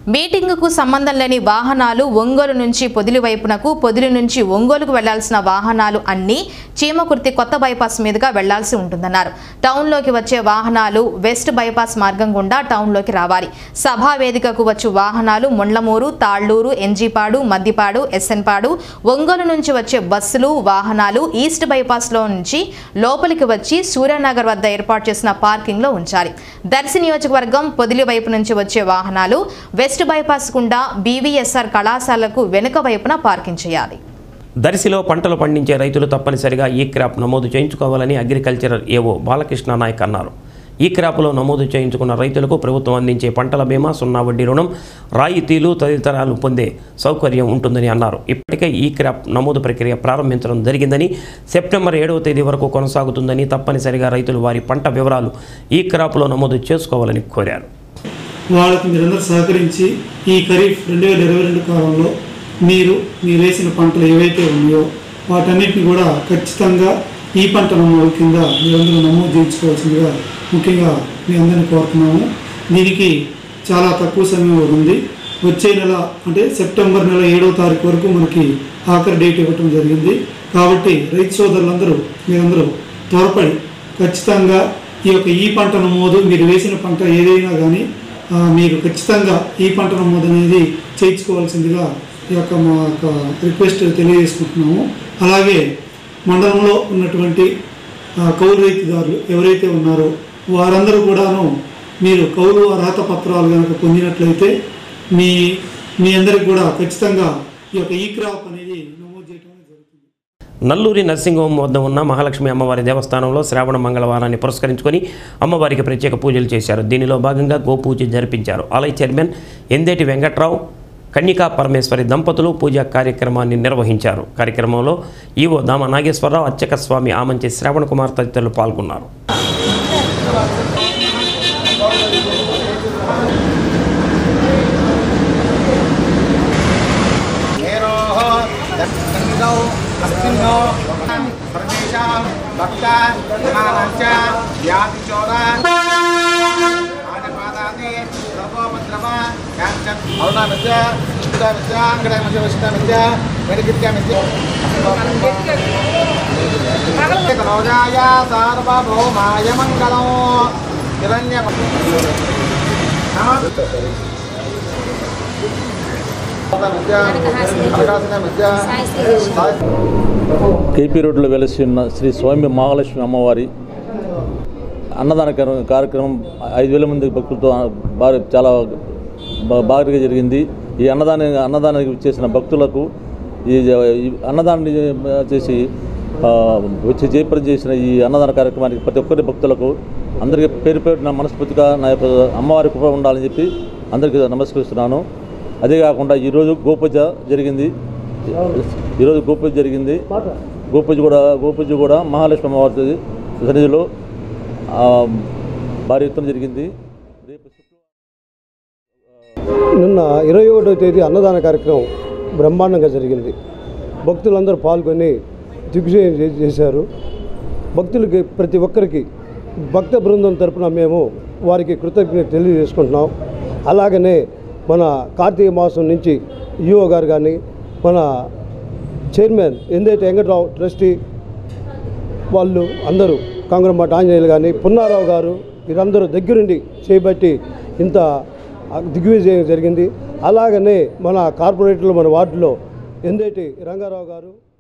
మీటింగుకు సంబంధం లేని వాహనాలు ఒంగోలు నుంచి పొదిలి వైపునకు పొదిలి నుంచి ఒంగోలుకు వెళ్లాల్సిన వాహనాలు అన్నీ చీమకుర్తి కొత్త బైపాస్ మీదుగా వెళ్లాల్సి ఉంటుందన్నారు టౌన్లోకి వచ్చే వాహనాలు వెస్ట్ బైపాస్ మార్గం గుండా టౌన్లోకి రావాలి సభా వేదికకు వచ్చు వాహనాలు ముండ్లమూరు తాళ్లూరు ఎన్జీపాడు మద్దిపాడు ఎస్ఎన్పాడు ఒంగోలు నుంచి వచ్చే బస్సులు వాహనాలు ఈస్ట్ బైపాస్లో నుంచి లోపలికి వచ్చి సూర్యనగర్ వద్ద ఏర్పాటు చేసిన పార్కింగ్లో ఉంచాలి దర్శి నియోజకవర్గం పొదిలి వైపు నుంచి వచ్చే వాహనాలు వెస్ట్ బైపాస్ గుండా బీవీఎస్ఆర్ కళాశాలకు వెనుక వైపున పార్కింగ్ చేయాలి దర్శిలో పంటలు పండించే రైతులు తప్పనిసరిగా ఈ క్రాప్ నమోదు చేయించుకోవాలని అగ్రికల్చరల్ ఏవో బాలకృష్ణ నాయక్ అన్నారు ఈ క్రాప్లో నమోదు చేయించుకున్న రైతులకు ప్రభుత్వం అందించే పంటల బీమా సున్నా వడ్డీ రుణం రాయితీలు తదితరాలు పొందే సౌకర్యం ఉంటుందని అన్నారు ఇప్పటికే ఈ క్రాప్ నమోదు ప్రక్రియ ప్రారంభించడం జరిగిందని సెప్టెంబర్ ఏడవ తేదీ వరకు కొనసాగుతుందని తప్పనిసరిగా రైతులు వారి పంట వివరాలు ఈ క్రాప్లో నమోదు చేసుకోవాలని కోరారు వాళ్ళకి మీరందరూ సహకరించి ఈ ఖరీఫ్ రెండు వేల ఇరవై రెండు కాలంలో మీరు మీరు వేసిన పంటలు ఏవైతే ఉన్నాయో వాటన్నిటిని కూడా ఖచ్చితంగా ఈ పంట నమోదు కింద మీరందరూ నమోదు చేయించుకోవాల్సిందిగా ముఖ్యంగా మీ అందరిని కోరుతున్నాము దీనికి చాలా తక్కువ సమయం ఉంది వచ్చే నెల అంటే సెప్టెంబర్ నెల ఏడవ తారీఖు వరకు మనకి ఆఖరి డేట్ ఇవ్వటం జరిగింది కాబట్టి రైతు సోదరులందరూ మీరందరూ త్వరపడి ఖచ్చితంగా ఈ యొక్క ఈ పంట నమోదు మీరు వేసిన పంట ఏదైనా కానీ ఆ, మీరు ఖచ్చితంగా ఈ పంట నమోదు అనేది చేయించుకోవాల్సిందిగా ఈ యొక్క మా యొక్క రిక్వెస్ట్ తెలియజేసుకుంటున్నాము అలాగే మండలంలో ఉన్నటువంటి ఆ, కౌలు రైతుదారులు ఎవరైతే ఉన్నారో వారందరూ కూడాను మీరు కౌలు అర్హత పత్రాలు కనుక పొందినట్లయితే మీ మీ అందరికి కూడా ఖచ్చితంగా ఈ యొక్క ఈ క్రాప్ అనేది నమోదు చేయడం నల్లూరి నర్సింగ్ హోమ్ వద్ద ఉన్న మహాలక్ష్మి అమ్మవారి దేవస్థానంలో శ్రావణ మంగళవారాన్ని పురస్కరించుకొని అమ్మవారికి ప్రత్యేక పూజలు చేశారు దీనిలో భాగంగా గోపూజ జరిపించారు ఆలయ చైర్మన్ ఎందేటి వెంకట్రావు కన్నికా పరమేశ్వరి దంపతులు పూజా కార్యక్రమాన్ని నిర్వహించారు కార్యక్రమంలో ఈవో దామ నాగేశ్వరరావు అర్చక స్వామి ఆమంచి శ్రావణ కుమార్ తదితరులు పాల్గొన్నారు हेरोः दक्षिणौ अस्मिन्नो सर्वेषां भक्ता महानञ्च व्याधिचोरा आदिपादादि सर्वोपद्रव काञ्चन् अरुणामस्य सुदामस्य अङ्गडामस्य वशिष्ठामस्य मेडिकित्यामस्य कलोजाय सार्वभौमाय मङ्गलो हिरण्य కేపీ రోడ్లో వెలసి ఉన్న శ్రీ స్వామి మహాలక్ష్మి అమ్మవారి అన్నదాన కార్య- కార్యక్రమం ఐదు వేల మంది భక్తులతో బాగా చాలా బా- బాగా జరిగింది ఈ అన్నదాన అన్నదానానికి చేసిన భక్తులకు ఈ ఈ అన్నదానాన్ని చేసి ఆ, వచ్చి జయప్రదం చేసిన ఈ అన్నదాన కార్యక్రమానికి ప్రతి ఒక్కరి భక్తులకు అందరికీ పేరు పేరు నా మనస్ఫూర్తిగా నా యొక్క అమ్మవారి కృప ఉండాలని చెప్పి అందరికీ నమస్కరిస్తున్నాను అదే కాకుండా ఈరోజు గోపూజ జరిగింది ఈరోజు గోపూజ జరిగింది గోపూజ కూడా గోపూజ కూడా మహాలక్ష్మి అమ్మవారి సన్నిధిలో ఆ, భారీ ఎత్తున జరిగింది నిన్న ఇరవై ఒకటో తేదీ అన్నదాన కార్యక్రమం బ్రహ్మాండంగా జరిగింది భక్తులందరూ పాల్గొని దిగ్విజయం చే- చేశారు భక్తులకి ప్రతి ఒక్కరికి భక్త బృందం తరపున మేము వారికి కృతజ్ఞత తెలియజేసుకుంటున్నాం అలాగనే మన కార్తీక మాసం నుంచి ఈఓ గారు కానీ మన చైర్మన్ ఎందైతే వెంకట్రావు ట్రస్టీ వాళ్ళు అందరూ కాంగ్రమాట ఆంజనేయులు కానీ పున్నారావు గారు వీరందరూ దగ్గరుండి చేయబట్టి ఇంత దిగ్విజయం జరిగింది అలాగనే మన కార్పొరేటర్లు మన వార్డులో ఎందేటి రంగారావు గారు